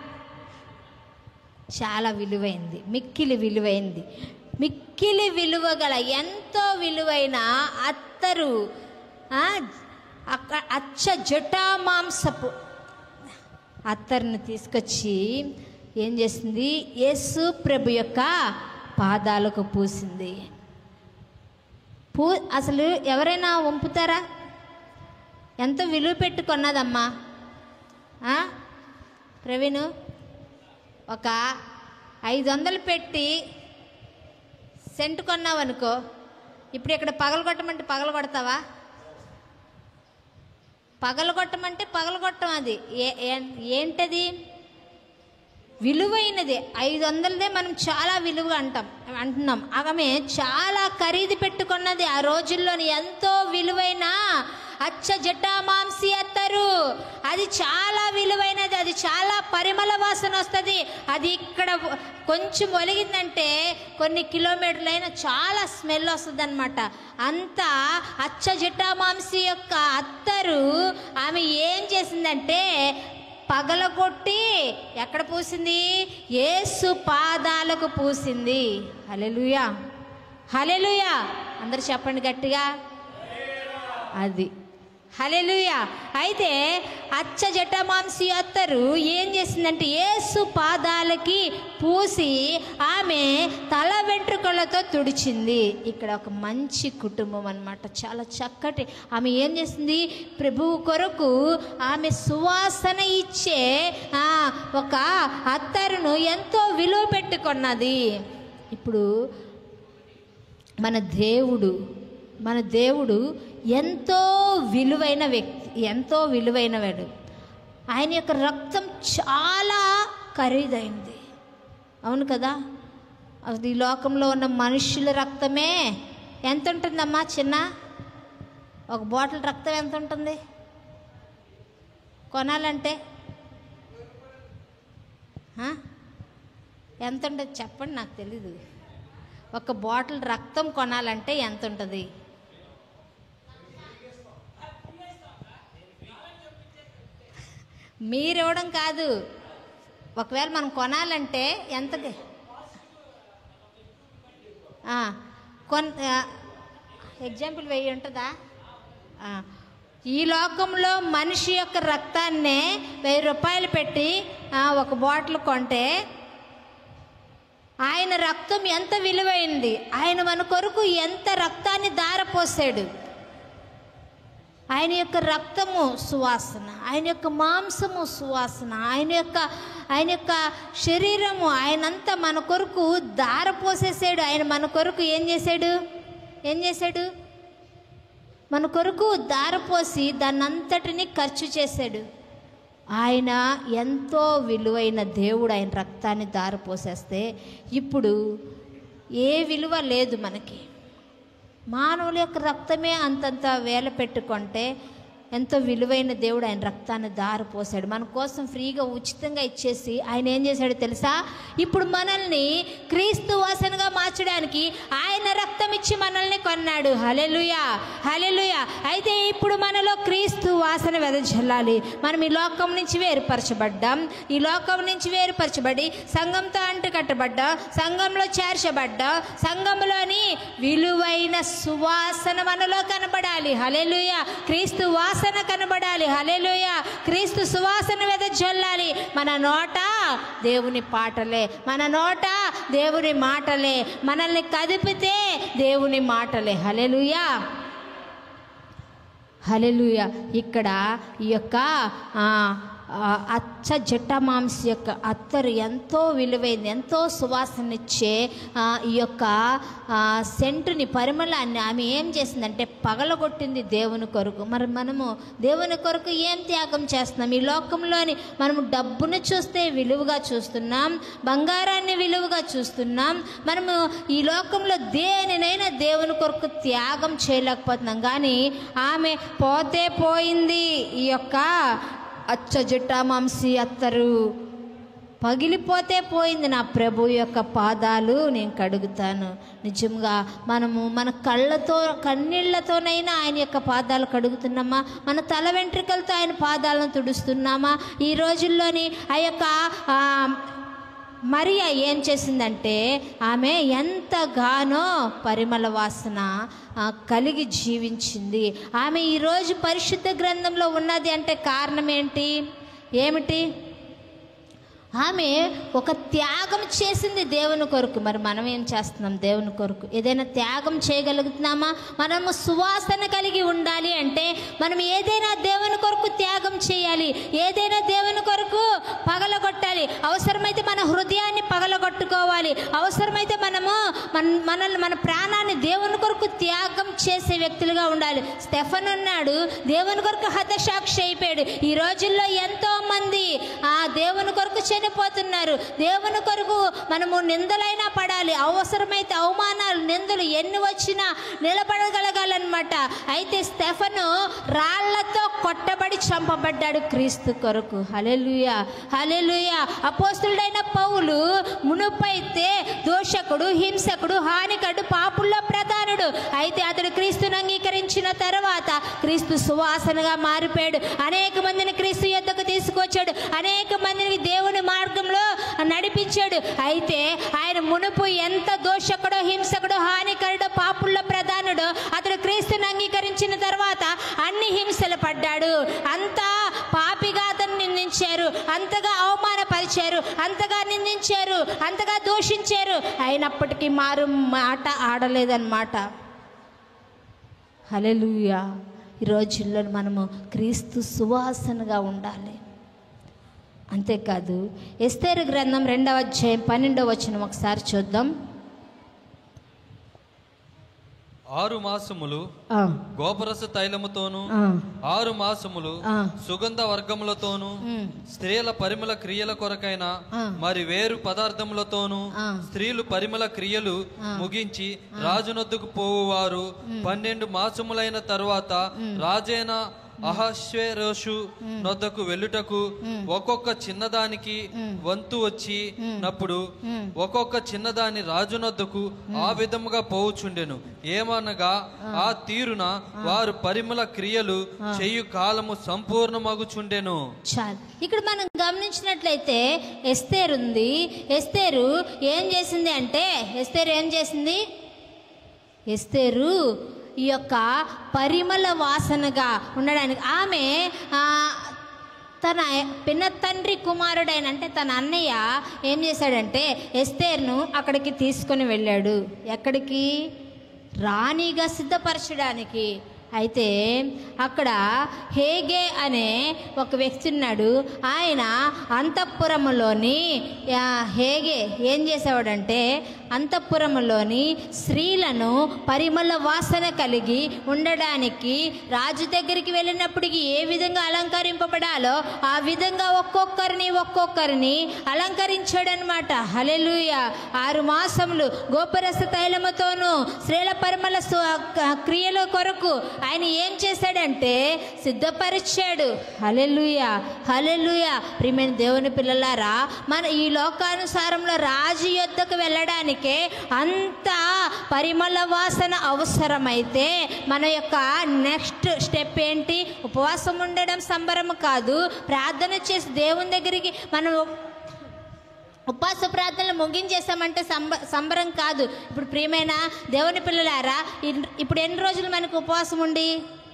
చాలా విలువైంది మిక్కిలి విలువైంది మిక్కిలి విలువ గల ఎంతో విలువైన అత్తరు ఆ, అక్క అచ్చ జటామాంసపు అత్తరుని తీసుకొచ్చి ఏం చేసింది యేసు ప్రభు యొక్క పాదాలకు పూసింది పూ అసలు ఎవరైనా వంపుతారా ఎంత విలువ పెట్టి కొన్నదమ్మా ఆ? ప్రవీణు ఒక ఐదు వందలు పెట్టి సెంటు కొన్నావు అనుకో ఇప్పుడు ఇక్కడ పగలు కొట్టమంటే పగలు కొడతావా పగలు కొట్టమంటే పగలు కొట్టం అది ఏ- ఏ- ఏంటది విలువైనది ఐదు వందలదే మనం చాలా విలువ అంటాం అంటున్నాం ఆమె చాలా ఖరీదు పెట్టుకున్నది ఆ రోజుల్లోని ఎంతో విలువైన అచ్చ జటామాంసి అత్తరు అది చాలా విలువైనది అది చాలా పరిమళ వాసన వస్తుంది అది ఇక్కడ కొంచెం ఒలిగిందంటే కొన్ని కిలోమీటర్లైనా చాలా స్మెల్ వస్తుంది అనమాట అంత అచ్చ జటామాంసి యొక్క అత్తరు ఆమె ఏం చేసిందంటే పగలగొట్టి ఎక్కడ పూసింది యేసు పాదాలకు పూసింది హలెలుయా హలెలుయా అందరు చెప్పండి గట్టిగా అది హలెలుయా అయితే అచ్చ జటమాంసి అత్తరు ఏం చేసిందంటే యేసు పాదాలకి పూసి ఆమె తల వెంట్రుకలతో తుడిచింది ఇక్కడ ఒక మంచి కుటుంబం అన్నమాట చాలా చక్కటి ఆమె ఏం చేసింది ప్రభువు కొరకు ఆమె సువాసన ఇచ్చే ఆ, ఒక అత్తరును ఎంతో విలువ పెట్టుకున్నది ఇప్పుడు మన దేవుడు మన దేవుడు ఎంతో విలువైన వ్యక్తి ఎంతో విలువైన వాడు ఆయన యొక్క రక్తం చాలా ఖరీదైంది అవును కదా అది ఈ లోకంలో ఉన్న మనుషుల రక్తమే ఎంత ఉంటుందమ్మా చిన్న ఒక బాటిల్ రక్తం ఎంత ఉంటుంది కొనాలంటే ఆ? ఎంత ఉంటుంది చెప్పండి నాకు తెలీదు ఒక బాటిల్ రక్తం కొనాలంటే ఎంత ఉంటుంది మీరు ఇవ్వడం కాదు ఒకవేళ మనం కొనాలంటే ఎంత కొన్ ఎగ్జాంపుల్ వెయ్యి ఉంటుందా ఆ, ఈ లోకంలో మనిషి యొక్క రక్తాన్నే వెయ్యి రూపాయలు పెట్టి ఆ, ఒక బాటిల్ కొంటే ఆయన రక్తం ఎంత విలువైంది ఆయన మన కొరకు ఎంత రక్తాన్ని దారపోసాడు ఆయన యొక్క రక్తము సువాసన ఆయన యొక్క మాంసము సువాసన ఆయన యొక్క ఆయన యొక్క శరీరము ఆయనంతా మన కొరకు దారపోసేసాడు ఆయన మన కొరకు ఏం చేశాడు ఏం చేశాడు మన కొరకు దారపోసి దాన్నంతటిని ఖర్చు చేశాడు ఆయన ఎంతో విలువైన దేవుడు ఆయన రక్తాన్ని దారపోసేస్తే ఇప్పుడు ఏ విలువ లేదు మనకి మానవుల యొక్క రక్తమే అంతంత వేల పెట్టుకుంటే ఎంతో విలువైన దేవుడు ఆయన రక్తాన్ని దారిపోసాడు మన కోసం ఫ్రీగా ఉచితంగా ఇచ్చేసి ఆయన ఏం చేశాడో తెలుసా ఇప్పుడు మనల్ని క్రీస్తు వాసనగా మార్చడానికి ఆయన రక్తం ఇచ్చి మనల్ని కొన్నాడు హలెలుయా హలెలుయా అయితే ఇప్పుడు మనలో క్రీస్తు వాసన వెదజల్లాలి మనం ఈ లోకం నుంచి వేరుపరచబడ్డాం ఈ లోకం నుంచి వేరుపరచబడి సంఘంతో అంటు కట్టబడ్డాం సంఘంలో చేర్చబడ్డాం సంఘంలోని విలువైన సువాసన మనలో కనబడాలి హలెలుయ క్రీస్తు వాసన కనబడాలి హలెలుయ క్రీస్తు సువాసన వెదజల్లాలి మన నోట దేవుని పాటలే మన నోట దేవుని మాటలే మనల్ని కదిపితే దేవుని మాటలే హలెలుయా హలెలుయ ఇక్కడ ఈ యొక్క ఆ, ఆ, అచ్చ జట్టమాంస యొక్క అత్తరు ఎంతో విలువైంది ఎంతో సువాసనిచ్చే ఆ, ఈ యొక్క ఆ, సెంటుని పరిమళాన్ని ఆమె ఏం చేసిందంటే పగలగొట్టింది దేవుని కొరకు మరి మనము దేవుని కొరకు ఏం త్యాగం చేస్తున్నాం ఈ లోకంలోని మనము డబ్బును చూస్తే విలువగా చూస్తున్నాం బంగారాన్ని విలువగా చూస్తున్నాం మనము ఈ లోకంలో దేనినైనా దేవుని కొరకు త్యాగం చేయలేకపోతున్నాం కానీ ఆమె పోతే పోయింది ఈ యొక్క అచ్చ జటామాంసి అత్తరు పగిలిపోతే పోయింది నా ప్రభు యొక్క పాదాలు నేను కడుగుతాను నిజంగా మనము మన కళ్ళతో కన్నీళ్లతోనైనా ఆయన యొక్క పాదాలు కడుగుతున్నామా మన తల వెంట్రుకలతో ఆయన పాదాలను తుడుస్తున్నామా ఈ రోజుల్లోని ఆ యొక్క ఆ, మరియా ఏం చేసిందంటే ఆమె ఎంతగానో పరిమళ వాసన ఆ, కలిగి జీవించింది ఆమె ఈరోజు పరిశుద్ధ గ్రంథంలో ఉన్నది అంటే కారణం ఏంటి ఏమిటి ఆమె ఒక త్యాగం చేసింది దేవుని కొరకు మరి మనం ఏం చేస్తున్నాం దేవుని కొరకు ఏదైనా త్యాగం చేయగలుగుతున్నామా మనము సువాసన కలిగి ఉండాలి అంటే మనం ఏదైనా దేవుని కొరకు త్యాగం చేయాలి ఏదైనా దేవుని కొరకు పగలగొట్టాలి అవసరమైతే మన హృదయాన్ని పగలగొట్టుకోవాలి అవసరమైతే మనము మన మనల్ని మన ప్రాణాన్ని దేవుని కొరకు త్యాగం చేసే వ్యక్తులుగా ఉండాలి స్టెఫన్ అన్నాడు దేవుని కొరకు హతసాక్షి అయిపోయాడు ఈ రోజుల్లో ఎంతో మంది ఆ దేవుని కొరకు చనిపోతున్నారు దేవుని కొరకు మనము నిందలైనా పడాలి అవసరమైతే అవమానాలు నిందలు ఎన్ని వచ్చినా నిలబడగలగాలన్నమాట అయితే స్టెఫను రాళ్లతో కొట్టబడి చంపబడ్డాడు క్రీస్తు కొరకు హలెలుయ హలెలుయ అపోస్తుడైన పౌలు మునుపైతే దోషకుడు హింసకుడు హానికడు పాపుల్లో ప్రధానుడు అయితే అతడు క్రీస్తును అంగీకరించిన తర్వాత క్రీస్తు సువాసనగా మారిపోయాడు అనేక మందిని క్రీస్తు యొద్దకు తీసుకొచ్చాడు అనేక మందిని దేవుని మార్గంలో నడిపించాడు అయితే ఆయన మునుపు ఎంత దోషకుడో హింసకుడో హానికరుడో పాపుల్లో ప్రధానుడో అతడు క్రీస్తుని అంగీకరించిన తర్వాత అన్ని హింసలు పడ్డాడు అంతా పాపిగా అతను నిందించారు అంతగా అవమానపరిచారు అంతగా నిందించారు అంతగా దూషించారు అయినప్పటికీ మారు మాట ఆడలేదన్నమాట హలెలుయా ఈ రోజుల్లో మనము క్రీస్తు సువాసనగా ఉండాలి అంతేకాదు ఎస్తేరు గ్రంథం రెండవ అధ్యాయం పన్నెండవ వచనం ఒకసారి చూద్దాం ఆరు మాసములు ఆ, గోపరస తైలముతోను ఆ, ఆరు మాసములు ఆ. సుగంధ వర్గములతోను ఉమ్, స్త్రీల పరిమళ క్రియల కొరకైన ఆ. మరి వేరు పదార్థములతోను ఆ. స్త్రీలు పరిమళ క్రియలు ముగించి రాజునొద్దుకు పోవువారు పన్నెండు మాసములైన తరువాత రాజైన అహశ్వేరోషు నొద్దకు వెళ్ళుటకు ఒక్కొక్క చిన్నదానికి వంతు వచ్చి నప్పుడు ఒక్కొక్క చిన్నదాని రాజునొద్దకు ఆ విధముగా పోవుచుండెను ఏమనగా ఆ తీరున వారు పరిమళ క్రియలు చెయ్యు కాలము సంపూర్ణమగుచుండెను చాలు ఇక్కడ మనం గమనించినట్లయితే ఎస్తేరు ఉంది ఎస్తేరు ఏం చేసింది అంటే ఎస్తేరు ఏం చేసింది ఎస్తేరు ఈ యొక్క పరిమళ వాసనగా ఉండడానికి ఆమె ఆ, తన పిన్న తండ్రి కుమారుడైన అంటే తన అన్నయ్య ఏం చేశాడంటే ఎస్తేర్ను అక్కడికి తీసుకొని వెళ్ళాడు ఎక్కడికి రాణిగా సిద్ధపరచడానికి అయితే అక్కడ హేగే అనే ఒక వ్యక్తి ఉన్నాడు ఆయన అంతఃపురములోని ఆ, హేగే ఏం చేసేవాడంటే అంతఃపురములోని స్త్రీలను పరిమళ వాసన కలిగి ఉండడానికి రాజు దగ్గరికి వెళ్ళినప్పటికీ ఏ విధంగా అలంకరింపబడాలో ఆ విధంగా ఒక్కొక్కరిని ఒక్కొక్కరిని అలంకరించాడనమాట హలెలుయ ఆరు మాసములు గోపరస తైలముతోనూ స్త్రీల పరిమళ సు- క్రియల కొరకు ఆయన ఏం చేశాడంటే సిద్ధపరిచాడు హలెలుయ హలెలుయ ప్రియమైన దేవుని పిల్లలారా మన ఈ లోకానుసారంలో రాజు యొద్దకు వెళ్ళడానికే అంత పరిమళ వాసన అవసరమైతే మన యొక్క నెక్స్ట్ స్టెప్ ఏంటి ఉపవాసం ఉండడం సంబరం కాదు ప్రార్థన చేసి దేవుని దగ్గరికి మనం ఉపవాస ప్రార్థనలు ముగించేసామంటే సంబ సంబరం కాదు ఇప్పుడు ప్రియమైన దేవుని పిల్లలారా ఇన్- ఇప్పుడు ఎన్ని రోజులు మనకు ఉపవాసం ఉండి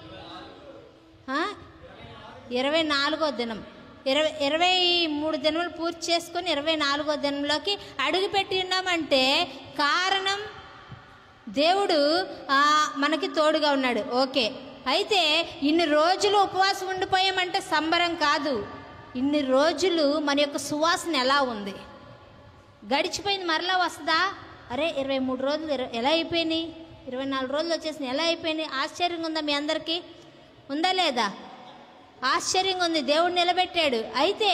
ఆ? ఇరవై నాలుగో దినం ఇరవై ఇరవై మూడు దినములు పూర్తి చేసుకొని ఇరవై నాలుగో దినంలోకి అడుగుపెట్టి ఉన్నామంటే కారణం దేవుడు ఆ, మనకి తోడుగా ఉన్నాడు ఓకే అయితే ఇన్ని రోజులు ఉపవాసం ఉండిపోయామంటే సంబరం కాదు ఇన్ని రోజులు మన యొక్క సువాసన ఎలా ఉంది గడిచిపోయింది మరలా వస్తుందా అరే ఇరవై మూడు రోజులు ఇర- ఎలా అయిపోయినాయి ఇరవై నాలుగు రోజులు వచ్చేసినాయి ఎలా అయిపోయినాయి ఆశ్చర్యంగా ఉందా మీ అందరికీ ఉందా లేదా ఆశ్చర్యంగా ఉంది దేవుడు నిలబెట్టాడు అయితే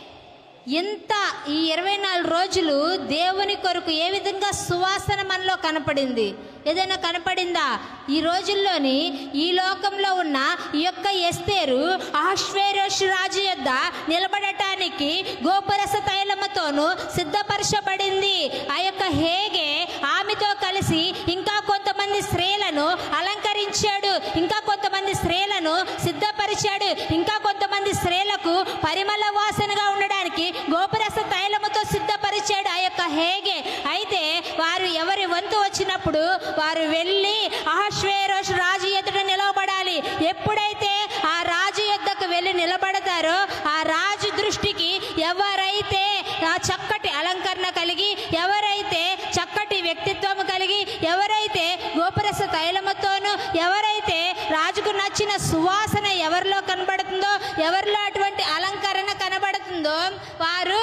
ఇంత ఈ ఇరవై నాలుగు రోజులు దేవుని కొరకు ఏ విధంగా సువాసన మనలో కనపడింది ఏదైనా కనపడిందా ఈ రోజుల్లోని ఈ లోకంలో ఉన్న ఈ యొక్క ఎస్తేరు ఆశ్వేరోష్ రాజు యొద్ద నిలబడటానికి గోపరస తైలముతోనూ సిద్ధపరచబడింది ఆ యొక్క హేగే ఆమెతో కలిసి ఇంకా కొంతమంది స్త్రీలను అలంకరించాడు ఇంకా కొంతమంది స్త్రీలను సిద్ధపరిచాడు ఇంకా కొంతమంది స్త్రీలకు పరిమళ వాసనగా ఉండడానికి గోపరస తైలముతో సిద్ధపరిచాడు ఆ యొక్క హేగే అయితే వారు ఎవరి వంతు వచ్చినప్పుడు వారు వెళ్ళి ఆశ్వేరోష్ రాజు ఎదుట నిలవబడాలి ఎప్పుడైతే ఆ రాజు యొద్దకు వెళ్ళి నిలబడతారో ఆ రాజు దృష్టికి ఎవరైతే ఆ చక్కటి అలంకరణ కలిగి ఎవరైతే చక్కటి వ్యక్తిత్వం కలిగి ఎవరైతే గోపురస తైలముతోనూ ఎవరైతే రాజుకు నచ్చిన సువాసన ఎవరిలో కనబడుతుందో ఎవరిలో అటువంటి అలంకరణ కనబడుతుందో వారు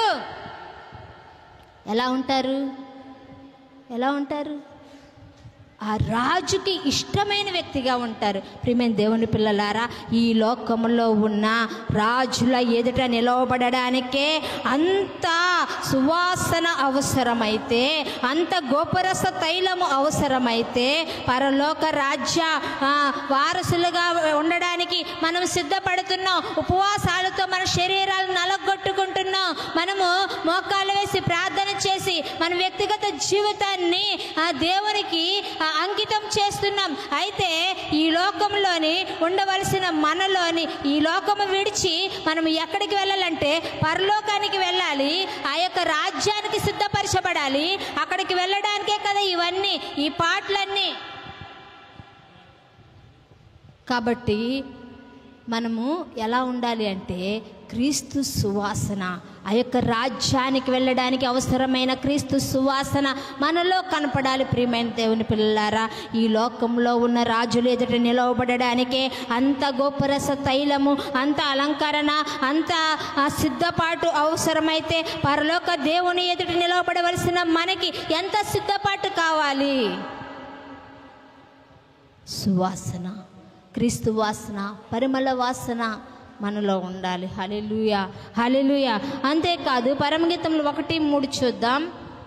ఎలా ఉంటారు ఎలా ఉంటారు ఆ రాజుకి ఇష్టమైన వ్యక్తిగా ఉంటారు ప్రియమైన దేవుని పిల్లలారా ఈ లోకములో ఉన్న రాజుల ఎదుట నిలవబడడానికే అంత సువాసన అవసరమైతే అంత గోపరస తైలము అవసరమైతే పరలోక రాజ్య ఆ, వారసులుగా ఉండడానికి మనం సిద్ధపడుతున్నాం ఉపవాసాలతో మన శరీరాలు నలగొట్టుకుంటున్నాం మనము మోకాలు వేసి ప్రార్థన చేసి మన వ్యక్తిగత జీవితాన్ని ఆ దేవునికి ఆ, అంకితం చేస్తున్నాం అయితే ఈ లోకంలోని ఉండవలసిన మనలోని ఈ లోకము విడిచి మనం ఎక్కడికి వెళ్ళాలంటే పరలోకానికి వెళ్ళాలి ఆ యొక్క రాజ్యానికి సిద్ధపరచబడాలి అక్కడికి వెళ్ళడానికే కదా ఇవన్నీ ఈ పాటలన్నీ కాబట్టి మనము ఎలా ఉండాలి అంటే క్రీస్తు సువాసన ఆ యొక్క రాజ్యానికి వెళ్ళడానికి అవసరమైన క్రీస్తు సువాసన మనలో కనపడాలి ప్రియమైన దేవుని పిల్లలారా ఈ లోకంలో ఉన్న రాజులు ఎదుట నిలవబడడానికే అంత గోపరస తైలము అంత అలంకరణ అంత ఆ సిద్ధపాటు అవసరమైతే పరలోక దేవుని ఎదుట నిలవబడవలసిన మనకి ఎంత సిద్ధపాటు కావాలి సువాసన క్రీస్తు వాసన పరిమళ వాసన మనలో ఉండాలి హలెలుయ హలెలుయ అంతేకాదు పరమగీతంలో ఒకటి మూడు చూద్దాం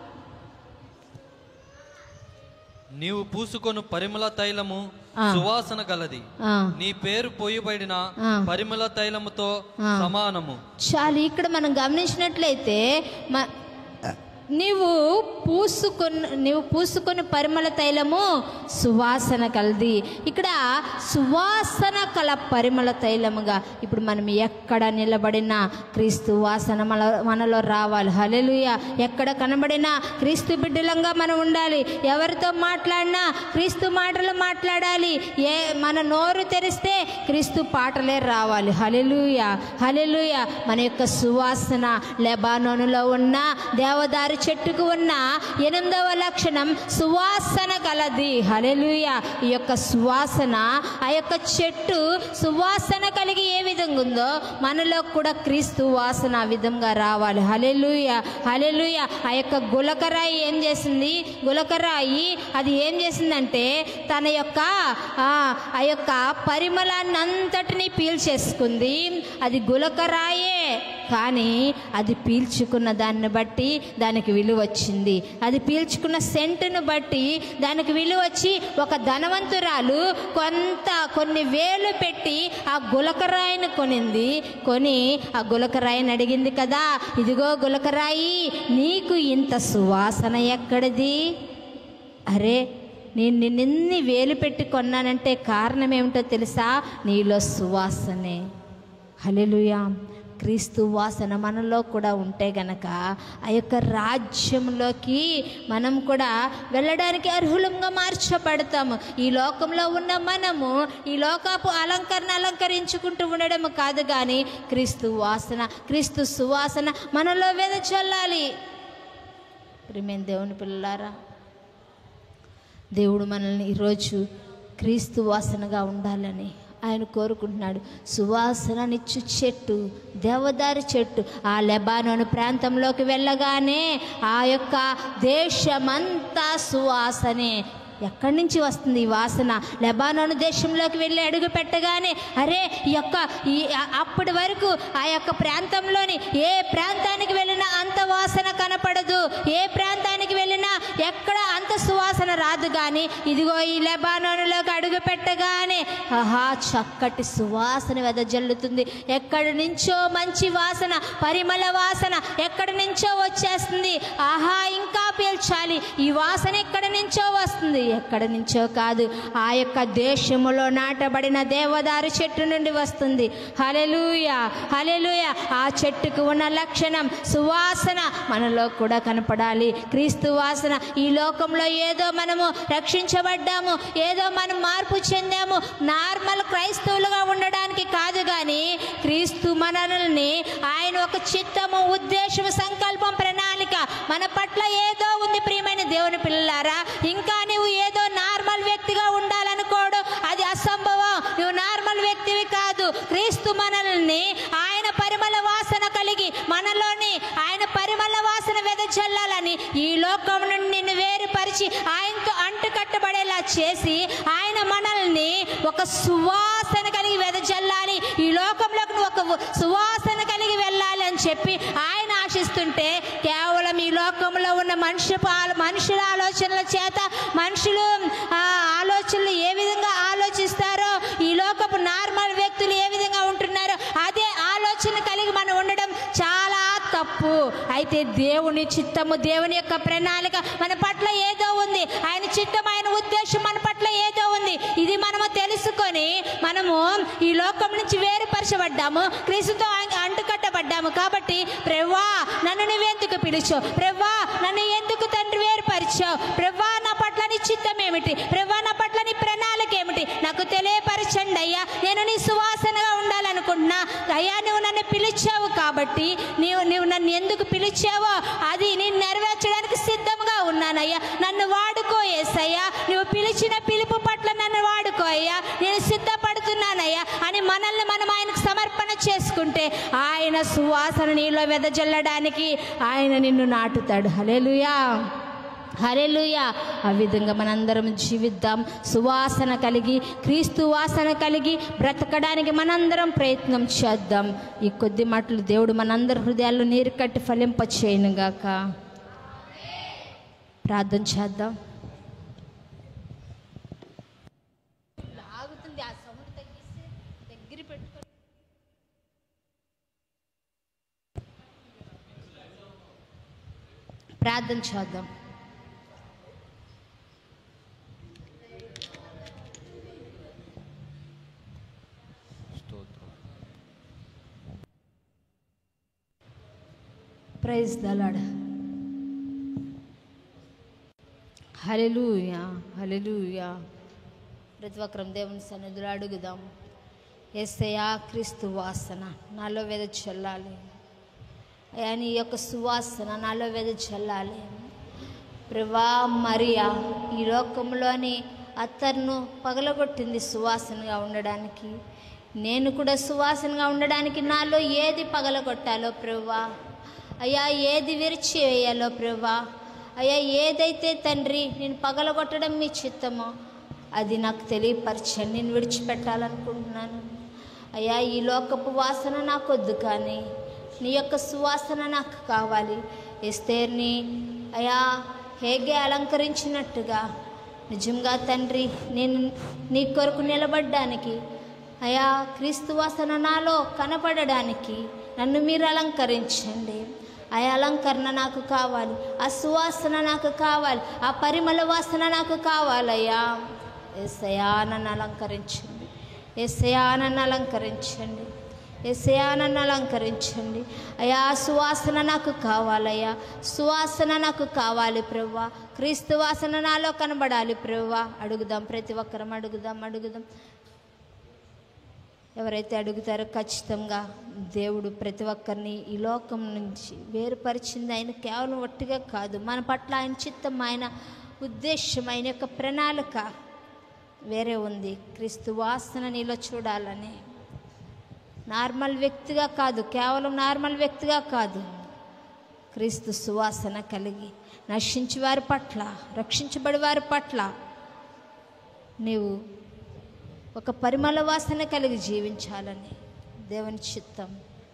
నీవు పూసుకొను పరిమళ తైలము ఆ. సువాసన గలది ఆ, నీ పేరు పోయబడిన ఆ. పరిమళ తైలముతో ఆ. సమానము చాలు ఇక్కడ మనం గమనించినట్లయితే మ నీవు పూసుకొని నీవు పూసుకొని పరిమళ తైలము సువాసన కలది ఇక్కడ సువాసన కల పరిమళ తైలముగా ఇప్పుడు మనం ఎక్కడ నిలబడినా క్రీస్తు వాసన మన మనలో రావాలి హలెలుయ ఎక్కడ కనబడినా క్రీస్తు బిడ్డలంగా మనం ఉండాలి ఎవరితో మాట్లాడినా క్రీస్తు మాటలు మాట్లాడాలి ఏ మన నోరు తెరిస్తే క్రీస్తు పాటలే రావాలి హలెలుయ హలెలుయ మన యొక్క సువాసన లెబానోనులో ఉన్న దేవదారు చెట్టుకు ఉన్న ఎనిమిదవ లక్షణం సువాసన కలది హలెలుయ ఈ యొక్క సువాసన ఆ యొక్క చెట్టు సువాసన కలిగి ఏ విధంగా ఉందో మనలో కూడా క్రీస్తు వాసన ఆ విధంగా రావాలి హలెలుయ హలెలుయ ఆ యొక్క గులకరాయి ఏం చేసింది గులకరాయి అది ఏం చేసిందంటే తన యొక్క ఆ ఆ యొక్క పరిమళాన్ని అంతటిని పీల్చేసుకుంది అది గులకరాయే కానీ అది పీల్చుకున్న దాన్ని బట్టి దానికి విలువ వచ్చింది అది పీల్చుకున్న సెంటును బట్టి దానికి విలువ వచ్చి ఒక ధనవంతురాలు కొంత కొన్ని వేలు పెట్టి ఆ గులకరాయిని కొనింది కొని ఆ గులకరాయిని అడిగింది కదా ఇదిగో గులకరాయి నీకు ఇంత సువాసన ఎక్కడిది అరే నేను నిన్నెన్ని వేలు పెట్టి కొన్నానంటే కారణం ఏమిటో తెలుసా నీలో సువాసనే హలెలుయా క్రీస్తు వాసన మనలో కూడా ఉంటే గనక ఆ యొక్క రాజ్యంలోకి మనం కూడా వెళ్ళడానికి అర్హులంగా మార్చబడతాము ఈ లోకంలో ఉన్న మనము ఈ లోకపు అలంకరణ అలంకరించుకుంటూ ఉండడం కాదు కానీ క్రీస్తు వాసన క్రీస్తు సువాసన మనలో వెదచల్లాలి ప్రిమేన్ దేవుని పిల్లలారా దేవుడు మనల్ని ఈరోజు క్రీస్తు వాసనగా ఉండాలని ఆయన కోరుకుంటున్నాడు సువాసననిచ్చు చెట్టు దేవదారి చెట్టు ఆ లెబానోను ప్రాంతంలోకి వెళ్ళగానే ఆ యొక్క దేశమంతా సువాసనే ఎక్కడి నుంచి వస్తుంది ఈ వాసన లెబానోను దేశంలోకి వెళ్ళి అడుగు పెట్టగానే అరే ఈ యొక్క ఈ ఆ- అప్పటి వరకు ఆ యొక్క ప్రాంతంలోని ఏ ప్రాంతానికి వెళ్ళినా అంత వాసన కనపడదు ఏ ప్రాంతానికి వెళ్ళినా ఎక్కడ అంత సువాసన రాదు కానీ ఇదిగో ఈ లెబానోనులోకి అడుగు పెట్టగానే ఆహా చక్కటి సువాసన వెదజల్లుతుంది ఎక్కడి నుంచో మంచి వాసన పరిమళ వాసన ఎక్కడి నుంచో వచ్చేస్తుంది ఆహా ఇంకా పీల్చాలి ఈ వాసన ఎక్కడి నుంచో వస్తుంది ఎక్కడి నుంచో కాదు ఆ యొక్క దేశములో నాటబడిన దేవదారు చెట్టు నుండి వస్తుంది హలెలూయ హలెలూయ ఆ చెట్టుకు ఉన్న లక్షణం సువాసన మనలో కూడా కనపడాలి క్రీస్తు వాసన ఈ లోకంలో ఏదో మనము రక్షించబడ్డాము ఏదో మనం మార్పు చెందాము నార్మల్ క్రైస్తవులుగా ఉండడానికి కాదు కానీ క్రీస్తు మనల్ని ఆయన ఒక చిత్తము ఉద్దేశం సంకల్పం ప్రణాళిక మన పట్ల ఏదో ఉంది ప్రియమైన దేవుని పిల్లలారా ఇంకా నువ్వు ఏదో నార్మల్ వ్యక్తిగా ఉండాలనుకోడు అది అసంభవం నువ్వు నార్మల్ వ్యక్తివి కాదు క్రీస్తు మనల్ని ఆయన పరిమళ వాసన కలిగి మనలోని ఆయన పరిమళ వాసన వెదజల్లాలని ఈ లోకం నుండి నిన్ను వేరుపరిచి ఆయనతో అంటు కట్టబడేలా చేసి ఆయన మనల్ని ఒక సువాసన కలిగి వెదజల్లాలి ఈ లోకంలోకి నువ్వు ఒక సువాసన కలిగి వెళ్ళాలి అని చెప్పి ఆయన ఆశిస్తుంటే కేవలం ఈ లోకంలో ఉన్న మనిషి పా- మనుషుల ఆలోచనల చేత మనుషులు ఆ ఆలోచనలు ఏ విధంగా ఆలోచిస్తారో ఈ లోకపు నార్మల్ వ్యక్తులు ఏ విధంగా ఉంటున్నారో అదే ఆలోచన కలిగి మనం ఉండడం చాలా తప్పు అయితే దేవుని చిత్తము దేవుని యొక్క ప్రణాళిక మన పట్ల ఏదో ఉంది ఆయన చిత్తం ఆయన ఉద్దేశం మన పట్ల ఏదో ఉంది ఇది మనము తెలుసుకొని మనము ఈ లోకం నుంచి వేరుపరచబడ్డాము క్రీస్తుతో ఆయన అంటుకట్టబడ్డాము కాబట్టి ప్రవ్వా నన్ను నువ్వెందుకు పిలిచావు ప్రవ్వా నన్ను ఎందుకు తండ్రి వేరుపరిచావు ప్రవ్వా నా పట్ల నీ చిత్తం ఏమిటి ప్రవ్వా నా పట్ల నీ ప్రణాళిక ఏమిటి నాకు తెలియపరచండి అయ్యా నేను నీ సువాసనగా ఉండాలనుకుంటున్నా అయ్యా నువ్వు నన్ను పిలిచావు కాబట్టి నీవు నువ్వు నన్ను ఎందుకు పిలిచావో అది నేను నెరవేర్చడానికి సిద్ధంగా ఉన్నానయ్యా నన్ను వాడుకో ఏసయ్యా నువ్వు పిలిచిన పిలుపు పట్ల నన్ను వాడుకో అయ్యా నేను సిద్ధపడుతున్నానయ్యా అని మనల్ని మనం ఆయనకు సమర్పణ చేసుకుంటే ఆయన సువాసన నీలో వెదజల్లడానికి ఆయన నిన్ను నాటుతాడు హలేలుయా హరెలుయా ఆ విధంగా మనందరం జీవిద్దాం సువాసన కలిగి క్రీస్తు వాసన కలిగి బ్రతకడానికి మనందరం ప్రయత్నం చేద్దాం ఈ కొద్ది మాటలు దేవుడు మనందరి హృదయాల్లో నీరు కట్టి ఫలింప చేయనుగాక ప్రార్థన చేద్దాం లాగుతుంది ఆ సౌండ్ తగ్గిస్తే దగ్గర పెట్టుకో ప్రార్థన చేద్దాం ప్రైజ్ దలాడ్ హలెలూయా హలెలూయా ప్రతి ఒక్కరం దేవుని సన్నిధిలో అడుగుదాం ఎస్సయా క్రీస్తు వాసన నాలో వేద చల్లాలి అయ్యా నీ యొక్క సువాసన నాలో వెదజల్లాలి ప్రభా మరియా ఈ లోకంలోని అత్తర్ను పగలగొట్టింది సువాసనగా ఉండడానికి నేను కూడా సువాసనగా ఉండడానికి నాలో ఏది పగలగొట్టాలో ప్రభా అయ్యా ఏది విరిచివేయాలో ప్రభా అయ్యా ఏదైతే తండ్రి నేను పగలగొట్టడం మీ చిత్తమో అది నాకు తెలియపరచండి నేను విడిచిపెట్టాలనుకుంటున్నాను అయ్యా ఈ లోకపు వాసన నాకొద్దు కానీ నీ యొక్క సువాసన నాకు కావాలి ఎస్తేర్ని అయా హేగే అలంకరించినట్టుగా నిజంగా తండ్రి నేను నీ కొరకు నిలబడ్డానికి అయా క్రీస్తు వాసన నాలో కనపడడానికి నన్ను మీరు అలంకరించండి ఆ అలంకరణ నాకు కావాలి ఆ సువాసన నాకు కావాలి ఆ పరిమళ వాసన నాకు కావాలయ్యా ఎస్సయా నన్ను అలంకరించండి ఎస్సయా నన్ను అలంకరించండి ఎస్సయా నన్ను అలంకరించండి అయ్యా సువాసన నాకు కావాలయ్యా సువాసన నాకు కావాలి ప్రవ్వా క్రీస్తు వాసన నాలో కనబడాలి ప్రవ్వా అడుగుదాం ప్రతి ఒక్కరం అడుగుదాం అడుగుదాం ఎవరైతే అడుగుతారో ఖచ్చితంగా దేవుడు ప్రతి ఒక్కరిని ఈ లోకం నుంచి వేరుపరిచింది ఆయన కేవలం ఒట్టిగా కాదు మన పట్ల ఆయన చిత్తం ఆయన ఉద్దేశం ఆయన యొక్క ప్రణాళిక వేరే ఉంది క్రీస్తు వాసన నీలో చూడాలని నార్మల్ వ్యక్తిగా కాదు కేవలం నార్మల్ వ్యక్తిగా కాదు క్రీస్తు సువాసన కలిగి నశించి వారి పట్ల రక్షించబడి వారి పట్ల నీవు ఒక పరిమళ వాసన కలిగి జీవించాలని దేవుని చిత్తం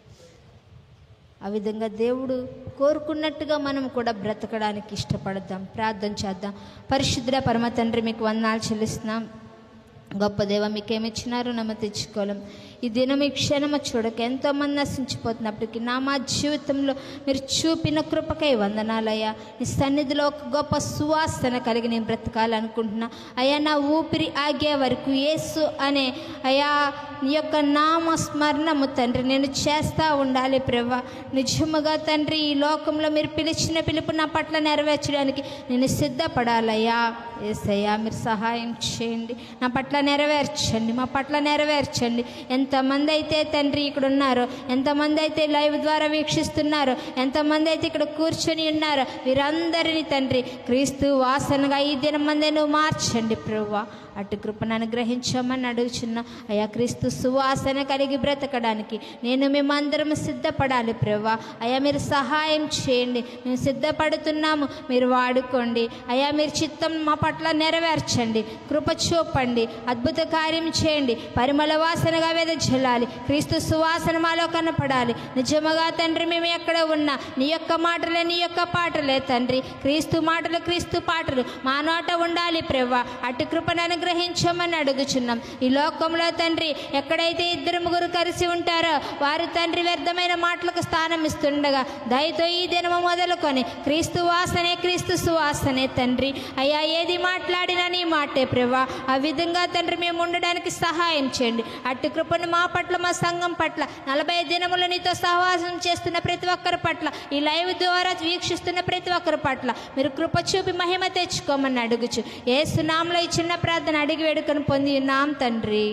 ఆ విధంగా దేవుడు కోరుకున్నట్టుగా మనం కూడా బ్రతకడానికి ఇష్టపడదాం ప్రార్థన చేద్దాం పరిశుద్ధ పరమ తండ్రి మీకు వందనాలు చెల్లిస్తున్నాం గొప్ప దేవ మీకేమి ఇచ్చినారో నమ్మ తెచ్చుకోలేం ఈ దినం ఈ క్షణమ చూడక ఎంతోమంది నశించిపోతున్నప్పటికీ నా మా జీవితంలో మీరు చూపిన కృపకై వందనాలయ్యా నీ సన్నిధిలో ఒక గొప్ప సువాసన కలిగి నేను బ్రతకాలనుకుంటున్నా అయ్యా నా ఊపిరి ఆగే వరకు యేసు అనే అయ్యా నీ యొక్క నామ స్మరణము తండ్రి నేను చేస్తూ ఉండాలి ప్రభా నిజముగా తండ్రి ఈ లోకంలో మీరు పిలిచిన పిలుపు నా పట్ల నెరవేర్చడానికి నేను సిద్ధపడాలయ్యా ఏసయ్యా మీరు సహాయం చేయండి నా పట్ల నెరవేర్చండి మా పట్ల నెరవేర్చండి ఎంతమంది అయితే తండ్రి ఇక్కడ ఉన్నారో ఎంతమంది అయితే లైవ్ ద్వారా వీక్షిస్తున్నారో ఎంతమంది అయితే ఇక్కడ కూర్చొని ఉన్నారో వీరందరినీ తండ్రి క్రీస్తు వాసనగా ఈ దినం మందే నువ్వు మార్చండి ప్రభువా అటు కృపను అనుగ్రహించమని అడుగుచున్నా అయా క్రీస్తు సువాసన కలిగి బ్రతకడానికి నేను మేమందరం సిద్ధపడాలి ప్రభా అయా మీరు సహాయం చేయండి మేము సిద్ధపడుతున్నాము మీరు వాడుకోండి అయా మీరు చిత్తం మా పట్ల నెరవేర్చండి కృప చూపండి అద్భుత కార్యం చేయండి పరిమళ వాసనగా వెదజల్లాలి క్రీస్తు సువాసన మాలో కనపడాలి నిజముగా తండ్రి మేము ఎక్కడ ఉన్నా నీ యొక్క మాటలే నీ యొక్క పాటలే తండ్రి క్రీస్తు మాటలు క్రీస్తు పాటలు మా నోట ఉండాలి ప్రభా అటు కృపను అనుగ్రహించమని అడుగుచున్నాం ఈ లోకంలో తండ్రి ఎక్కడైతే ఇద్దరు ముగ్గురు కలిసి ఉంటారో వారు తండ్రి వ్యర్థమైన మాటలకు స్థానం ఇస్తుండగా దయతో ఈ దినము మొదలుకొని క్రీస్తు వాసనే క్రీస్తు సువాసనే తండ్రి అయ్యా ఏది మాట్లాడినా నీ మాటే ప్రభా ఆ విధంగా తండ్రి మేము ఉండడానికి సహాయం చేయండి అటు కృపను మా పట్ల మా సంఘం పట్ల నలభై దినములు నీతో సహవాసం చేస్తున్న ప్రతి ఒక్కరి పట్ల ఈ లైవ్ ద్వారా వీక్షిస్తున్న ప్రతి ఒక్కరి పట్ల మీరు కృప చూపి మహిమ తెచ్చుకోమని అడుగుచు ఏ సునాంలో ఈ చిన్న ప్రార్థన అడిగి వేడుకొని పొంది ఉన్నాం తండ్రి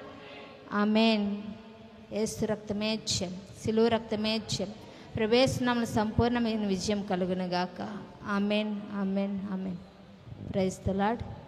ఆమెన్ ఏసు రక్తమేచ్యం సిలువ రక్తమేచ్యం ప్రవేశనామల సంపూర్ణమైన విజయం కలుగునుగాక amen amen amen praise the lord